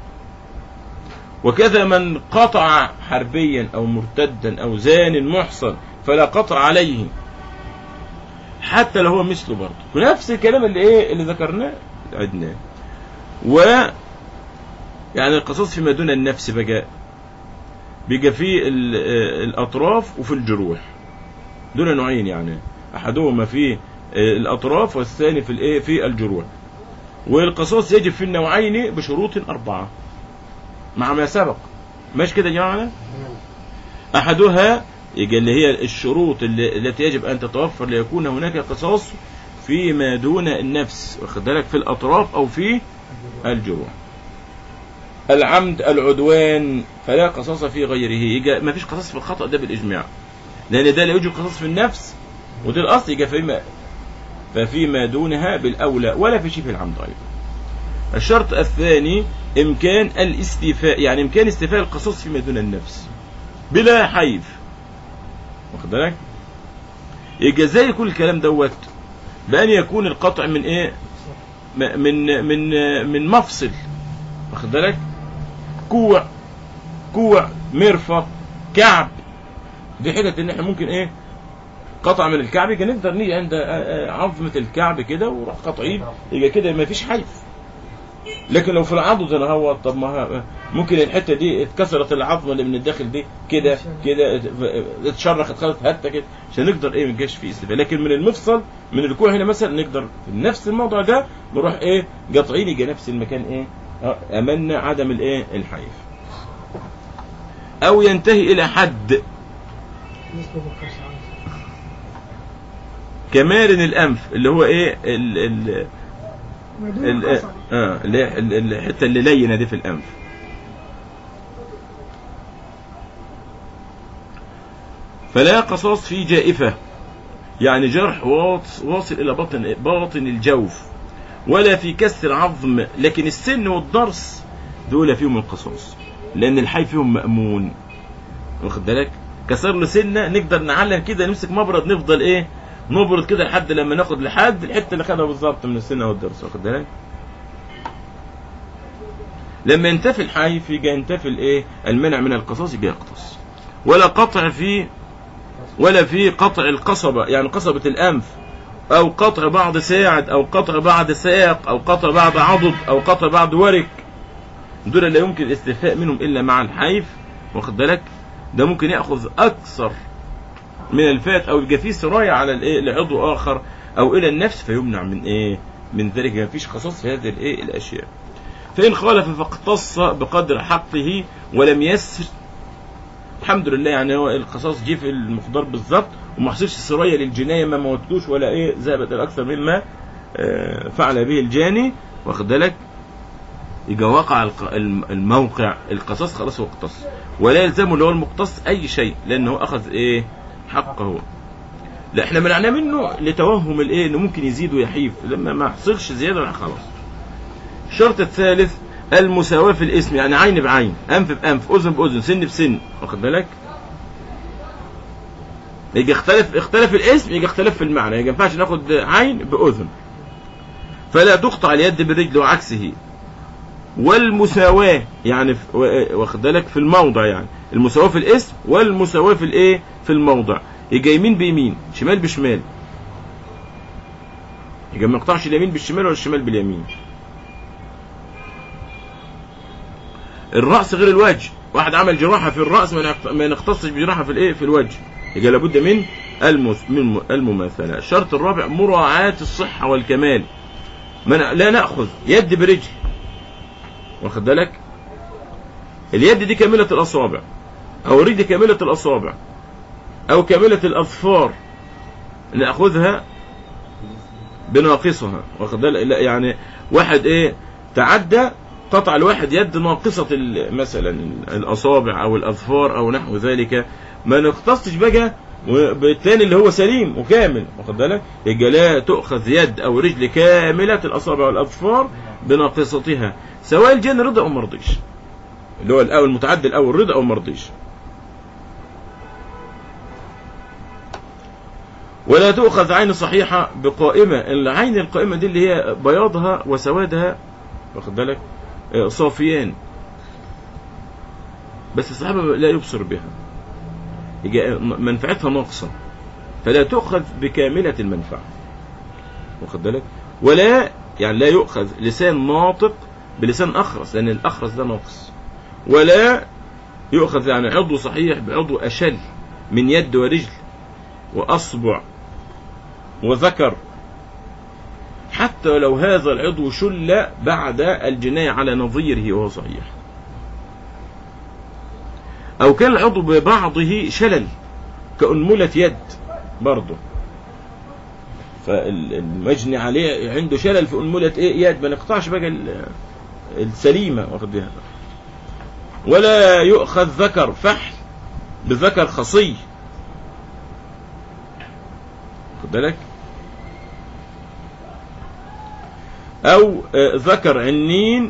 وكذا من قطع حربيا او مرتدا او زان محصن فلا قطع عليه حتى لو هو مثله برضه ونفس الكلام اللي ايه اللي ذكرناه عدناه و يعني القصاص فيما دون النفس بقى بيبقى في ال- آه، الأطراف وفي الجروح دول نوعين يعني أحدهما في آه، الأطراف والثاني في الإيه في الجروح والقصاص يجب في النوعين بشروط أربعة مع ما سبق ماشي كده يا جماعة أحدها يجي اللي هي الشروط اللي التي يجب أن تتوفر ليكون هناك قصاص فيما دون النفس واخد بالك في الأطراف أو في الجروح العمد العدوان فلا قصاص في غيره يجي ما فيش قصاص في الخطأ ده بالإجماع لأن ده لا يوجد قصاص في النفس وده الأصل يجي فيما ففيما دونها بالأولى ولا في شبه العمد أيضا الشرط الثاني إمكان الاستيفاء يعني إمكان استيفاء القصاص فيما دون النفس بلا حيف واخد بالك يبقى زي كل الكلام دوت بأن يكون القطع من إيه م- من من من مفصل واخد بالك كوع كوع مرفق كعب دي حتت ان احنا ممكن ايه قطع من الكعب كان نقدر نيجي عند آه، آه، عظمة الكعب كده وراح قطعين يبقى كده ما فيش حيف لكن لو في العضد انا هو طب ما ها- ممكن الحته دي اتكسرت العظمه اللي من الداخل دي كده كده ات- اتشرخت خدت هته كده عشان نقدر ايه ما نجيش في استفاده لكن من المفصل من الكوع هنا مثلا نقدر في نفس الموضوع ده نروح ايه قاطعين يجي نفس المكان ايه اه، امنا عدم الايه الحيف او ينتهي الى حد نسبة القصاص كمارن الانف اللي هو ايه ال ال ودون ال القصاص اه اللي هي ال- الحته اللي لينه دي في الانف فلا قصاص في جائفه يعني جرح واص- واصل الى بطن باطن الجوف ولا في كسر عظم لكن السن والضرس دول فيهم القصاص لان الحي فيهم مامون واخد بالك كسر له سنه نقدر نعلم كده نمسك مبرد نفضل ايه نبرد كده لحد لما ناخد لحد الحته اللي خدها بالظبط من السنه والضرس واخد بالك لما ينتفي الحي يجي ينتفي الايه المنع من القصاص يجي يقتص ولا قطع في ولا في قطع القصبة يعني قصبة الأنف أو قطع بعض ساعد أو قطع بعض ساق أو قطع بعض عضد أو قطع بعض ورك دول لا يمكن الاستيفاء منهم إلا مع الحيف واخد بالك ده ممكن يأخذ أكثر من الفات أو يبقى فيه سراية على الإيه لعضو آخر أو إلى النفس فيمنع من إيه من ذلك ما فيش قصاص في هذه الإيه الأشياء فإن خالف فاقتص بقدر حقه ولم يسر الحمد لله يعني هو القصاص جه في المقدار بالظبط وما حصلش سرايه للجنايه ما موتوش ولا ايه ذهبت الاكثر مما آه، فعل به الجاني واخد بالك يبقى وقع الق- الم- الموقع القصاص خلاص هو اقتص ولا يلزمه اللي هو المقتص اي شيء لانه اخذ ايه حقه لا احنا منعناه منه لتوهم الايه انه ممكن يزيد ويحيف لما ما حصلش زياده خلاص الشرط الثالث المساواة في الاسم يعني عين بعين أنف بأنف أذن بأذن سن بسن واخد بالك يجي اختلف اختلف الاسم يجي اختلف في المعنى يجي ما ينفعش ناخد عين بأذن فلا تقطع اليد بالرجل وعكسه والمساواة يعني في- و- واخد بالك في الموضع يعني المساواة في الاسم والمساواة في الايه في الموضع يجي يمين بيمين شمال بشمال يجي ما يقطعش اليمين بالشمال ولا الشمال باليمين الرأس غير الوجه واحد عمل جراحة في الرأس ما نقت- ما نختصش بجراحة في الايه في الوجه يبقى لابد من المس من المماثلة الشرط الرابع مراعاة الصحة والكمال ما ن- لا نأخذ يد برجل واخد بالك اليد دي كاملة الأصابع أو الرجل كاملة الأصابع أو كاملة الأظفار نأخذها بناقصها واخد بالك لا يعني واحد ايه تعدى قطع الواحد يد ناقصة ال- مثلا الأصابع أو الأظفار أو نحو ذلك ما نختصش بقى بالتاني اللي هو سليم وكامل واخد بالك يبقى لا تؤخذ يد أو رجل كاملة الأصابع والأظفار بناقصتها سواء الجن رضا أو مرضيش اللي هو الأول المتعدي الأول رضا أو مرضيش ولا تؤخذ عين صحيحة بقائمة العين القائمة دي اللي هي بياضها وسوادها واخد بالك آه، صافيان بس الصحابة لا يبصر بها يجي منفعتها ناقصة فلا تؤخذ بكاملة المنفعة واخد بالك ولا يعني لا يؤخذ لسان ناطق بلسان أخرس لأن الأخرس ده ناقص ولا يؤخذ يعني عضو صحيح بعضو أشل من يد ورجل وأصبع وذكر حتى لو هذا العضو شل بعد الجناية على نظيره وهو صحيح أو كان العضو ببعضه شلل كأنملة يد برضه فالمجني عليه عنده شلل في أنملة إيه يد ما نقطعش بقى ال- السليمة واخد بالك ولا يؤخذ ذكر فحل بذكر خصي خد بالك او آه، ذكر عنين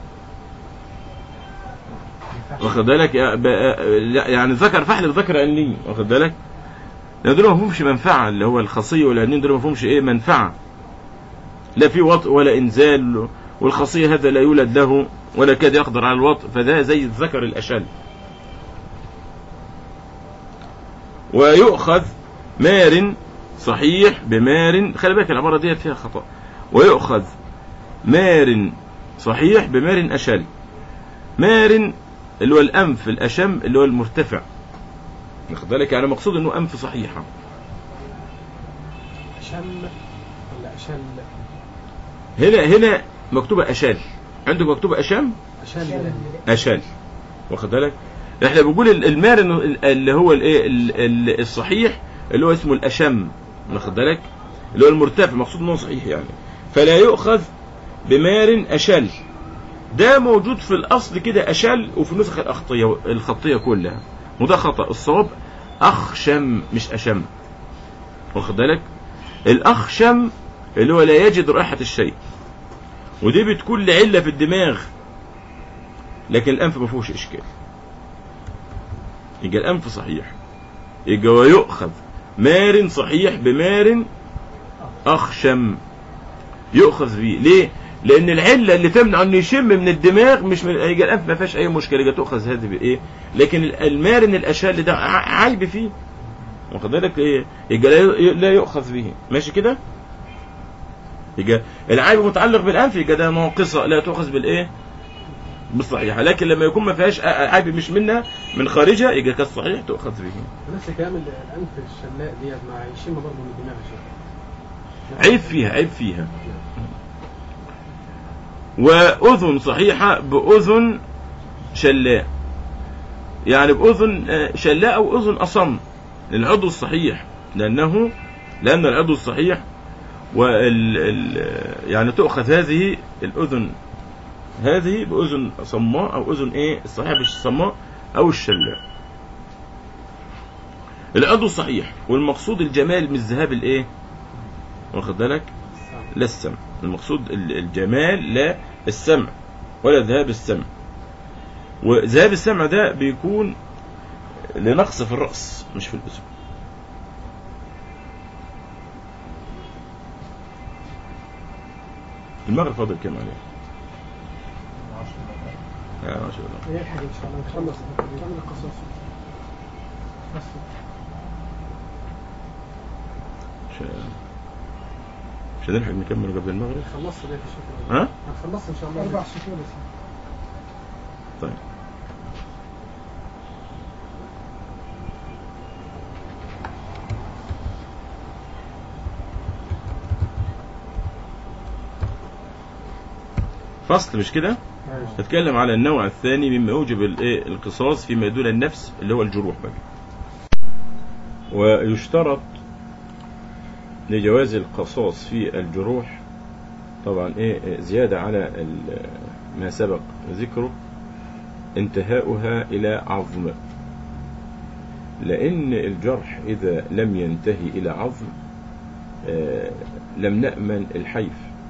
واخد بالك يا- ب- آه، لا، يعني ذكر فحل بذكر عنين واخد بالك لان دول ما فيهمش منفعه اللي هو الخصيه والعنين دول ما فيهمش ايه منفعه لا في وطء ولا انزال والخصيه هذا لا يولد له ولا كاد يقدر على الوطء فده زي الذكر الاشل ويؤخذ مار صحيح بمار خلي بالك العباره ديت فيها خطا ويؤخذ مار صحيح بمار اشل مار اللي هو الانف الاشم اللي هو المرتفع واخد بالك يعني مقصود انه انف صحيحه أشم ولا أشل هنا هنا مكتوبه اشل عندك مكتوبه اشم أشل اشل واخد بالك احنا بنقول ال- المار إنه اللي هو الايه ال- ال- الصحيح اللي هو اسمه الاشم واخد بالك اللي هو المرتفع مقصود انه صحيح يعني فلا يؤخذ بمار اشل ده موجود في الاصل كده اشل وفي النسخ الاخطيه الخطيه كلها وده خطا الصواب اخشم مش اشم واخد بالك الاخشم اللي هو لا يجد رائحه الشيء ودي بتكون لعله في الدماغ لكن الانف ما فيهوش اشكال يبقى الانف صحيح يبقى ويؤخذ مار صحيح بمار اخشم يؤخذ به ليه لان العله اللي تمنع انه يشم من الدماغ مش من يبقى الانف ما فيهاش اي مشكله يبقى تؤخذ هذه بايه لكن المارن الاشال ده ع- عيب فيه واخد بالك ايه يبقى لا- لا يؤخذ به ماشي كده يبقى العيب متعلق بالانف يبقى ده ناقصه لا تؤخذ بالايه بالصحيحه لكن لما يكون ما فيهاش عيب مش منها من خارجها يبقى كالصحيح تؤخذ به نفس الكلام اللي الأنف الشلاء ديت مع يشم برضه من الدماغ شوية عيب فيها عيب فيها وأذن صحيحة بأذن شلاء يعني بأذن آه، شلاء أو أذن أصم للعضو الصحيح لأنه لأن العضو الصحيح وال ال- يعني تؤخذ هذه الأذن هذه بأذن صماء أو أذن إيه الصحيح مش الصماء أو الشلاء العضو الصحيح والمقصود الجمال من الذهاب الإيه واخد بالك لا السمع المقصود ال- الجمال لا السمع ولا ذهاب السمع وذهاب السمع ده بيكون لنقص في الرأس مش في الأذن المغرب فاضل كام عليه؟ آه ما شاء الله نلحق إن شاء الله نخلص نكمل القصص بس مش مش هنلحق نكمل قبل المغرب خلصت ديت الشكر ها؟ هنخلص إن شاء الله أربع سطور بس طيب فصل مش كده ماشي. نتكلم على النوع الثاني مما يوجب الايه القصاص فيما يدل النفس اللي هو الجروح بقى ويشترط لجواز القصاص في الجروح طبعا ايه زيادة على ال- ما سبق ذكره انتهاؤها إلى عظم لأن الجرح إذا لم ينتهي إلى عظم آه، لم نأمن الحيف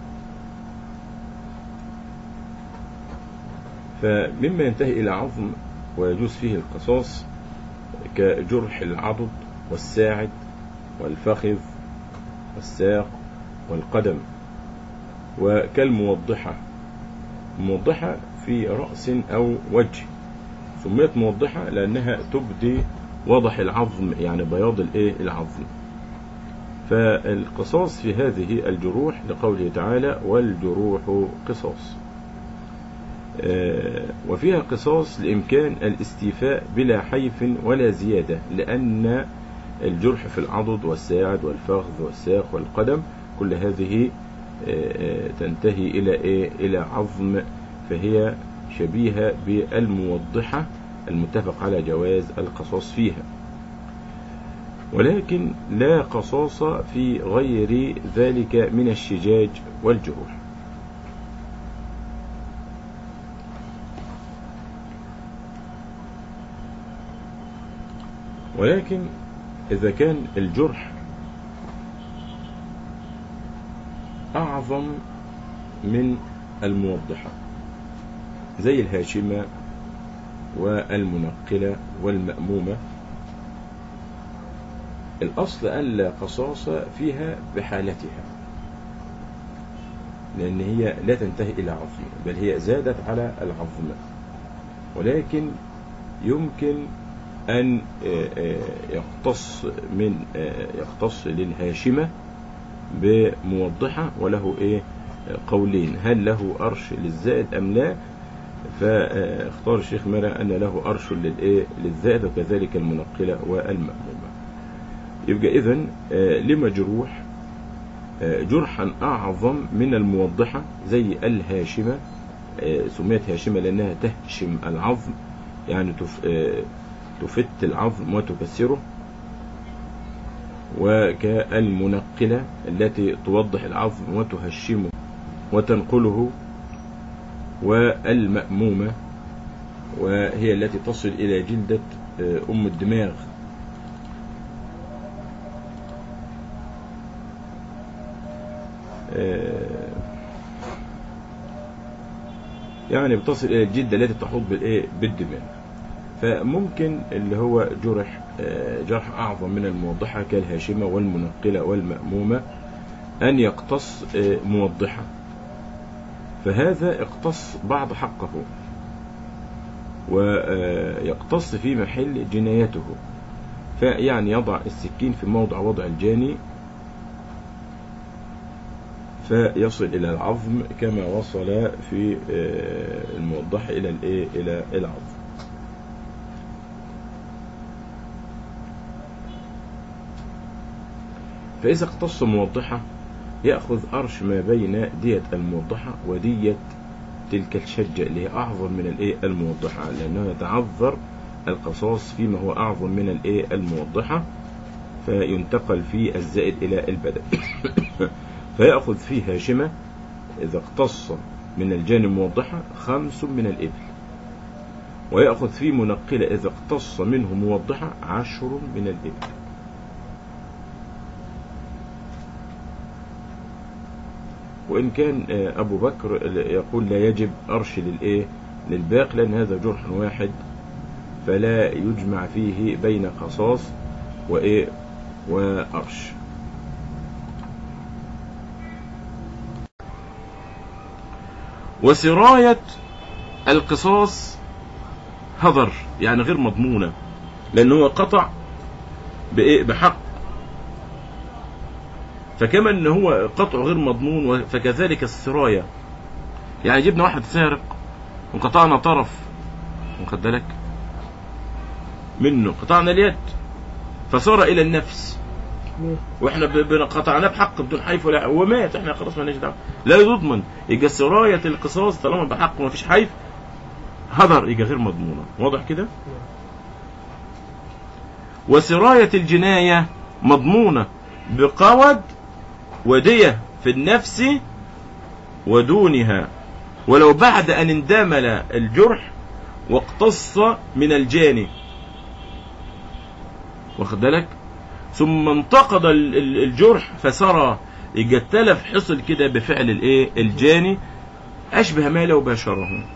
فمما ينتهي إلى عظم ويجوز فيه القصاص كجرح العضد والساعد والفخذ والساق والقدم وكالموضحة موضحة في رأس أو وجه سميت موضحة لأنها تبدي وضح العظم يعني بياض الإيه العظم فالقصاص في هذه الجروح لقوله تعالى والجروح قصاص آه، وفيها قصاص لإمكان الاستيفاء بلا حيف ولا زيادة لأن الجرح في العضد والساعد والفخذ والساق والقدم كل هذه آه، آه، تنتهي إلى إيه؟ إلى عظم فهي شبيهة بالموضحة المتفق على جواز القصاص فيها ولكن لا قصاص في غير ذلك من الشجاج والجروح ولكن إذا كان الجرح أعظم من الموضحة زي الهاشمة والمنقلة والمأمومة الأصل أن لا قصاص فيها بحالتها لأن هي لا تنتهي إلى عظم بل هي زادت على العظم ولكن يمكن أن آه، آه، يقتص من آه، يقتص للهاشمة بموضحة وله إيه قولين هل له أرش للزائد أم لا فاختار الشيخ مرة أن له أرش للإيه للزائد وكذلك المنقلة والمأمومة يبقى إذن لمجروح آه، جرحا أعظم من الموضحة زي الهاشمة آه، سميت هاشمة لأنها تهشم العظم يعني تف- آه، تفت العظم وتكسره وكالمنقلة التي توضح العظم وتهشمه وتنقله والمأمومة وهي التي تصل إلى جلدة آه، أم الدماغ آه، يعني بتصل إلى الجلدة التي تحوط بالإيه بالدماغ فممكن اللي هو جرح آه، جرح أعظم من الموضحة كالهاشمة والمنقلة والمأمومة أن يقتص آه، موضحة فهذا اقتص بعض حقه ويقتص في محل جنايته فيعني يضع السكين في موضع وضع الجاني فيصل إلى العظم كما وصل في آه، الموضح إلى الإيه إلى العظم فإذا اقتص موضحة يأخذ أرش ما بين دية الموضحة ودية تلك الشجة اللي هي أعظم من الإيه الموضحة لأنه يتعذر القصاص فيما هو أعظم من الإيه الموضحة فينتقل في الزائد إلى البدن فيأخذ فيه هاشمة إذا اقتص من الجانب موضحة خمس من الإبل ويأخذ فيه منقلة إذا اقتص منه موضحة عشر من الإبل وإن كان آه، أبو بكر يقول لا يجب أرش للإيه للباق لأن هذا جرح واحد فلا يجمع فيه بين قصاص وإيه وأرش وسراية القصاص هذر يعني غير مضمونة لأن هو قطع بإيه بحق فكما ان هو قطع غير مضمون و- فكذلك السراية يعني جبنا واحد سارق وقطعنا طرف واخد بالك منه قطعنا اليد فصار الى النفس ليه؟ واحنا ب- ب- قطعناه بحق بدون حيف ولا هو مات احنا خلاص مالناش دعوه لا يضمن يبقى سراية القصاص طالما بحق وما فيش حيف هدر يبقى غير مضمونة واضح كده وسراية الجناية مضمونة بقود ودية في النفس ودونها ولو بعد أن اندمل الجرح واقتص من الجاني واخد بالك ثم انتقد ال- ال- الجرح فسرى يبقى التلف حصل كده بفعل الايه الجاني اشبه ما لو باشره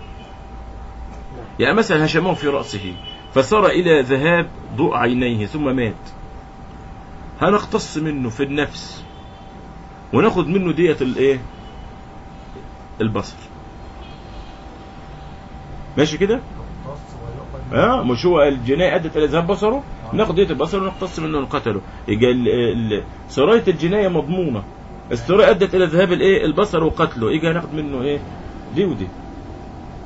يعني مثلا هشمه في رأسه فسار إلى ذهاب ضوء عينيه ثم مات هنقتص منه في النفس وناخد منه دية الايه البصر ماشي كده اه مش هو الجناية ادت الى ذهاب بصره ناخد دية البصر ونقتص منه القتله يبقى ال- ال- سراية الجناية مضمونة السراية ادت الى ذهاب الايه البصر وقتله يجي هناخد منه ايه دي ودي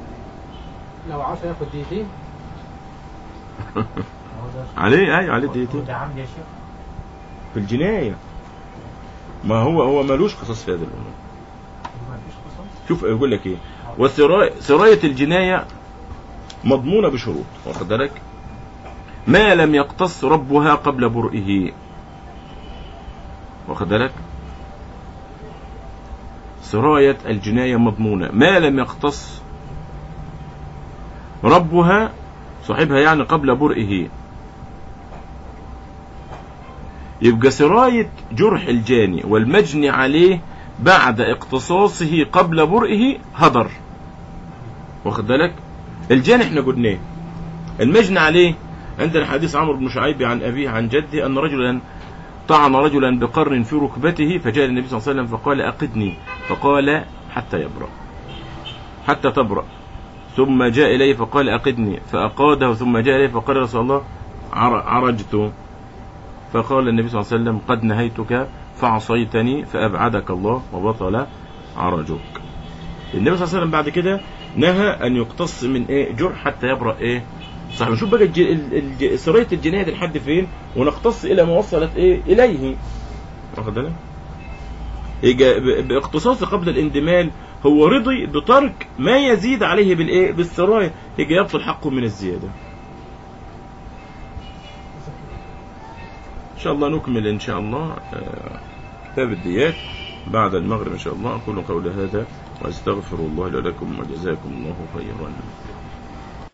لو عصى ياخد دقيقتين هو ده- عليه ايوه عليه هو دقيقتين ده عمد يا شيخ في الجنايه ما هو هو ملوش قصاص في هذا الامر ما فيش قصاص شوف يقول لك ايه وسراية الجناية مضمونة بشروط واخد بالك ما لم يقتص ربها قبل برئه واخد بالك سراية الجناية مضمونة ما لم يقتص ربها صاحبها يعني قبل برئه يبقى سراية جرح الجاني والمجني عليه بعد اقتصاصه قبل برئه هدر واخد بالك الجاني احنا قلناه المجني عليه عندنا حديث عمرو بن شعيب عن أبيه عن جده أن رجلا طعن رجلا بقرن في ركبته فجاء النبي صلى الله عليه وسلم فقال أقدني فقال حتى يبرأ حتى تبرأ ثم جاء إليه فقال أقدني فأقاده ثم جاء إليه فقال يا رسول الله عر- عرجت فقال النبي صلى الله عليه وسلم قد نهيتك فعصيتني فأبعدك الله وبطل عرجك النبي صلى الله عليه وسلم بعد كده نهى أن يقتص من إيه جرح حتى يبرأ إيه صح نشوف بقى الج... الج... الج... سرية الجناية دي لحد فين ونقتص إلى ما وصلت إيه إليه واخد بالك يجا- ب- باقتصاص قبل الاندمال هو رضي بترك ما يزيد عليه بالايه بالسرايه يجي يبطل حقه من الزياده ان شاء الله نكمل ان شاء الله آه، كتاب الديات بعد المغرب ان شاء الله اقول قولي هذا واستغفر الله لي ولكم وجزاكم الله خيرا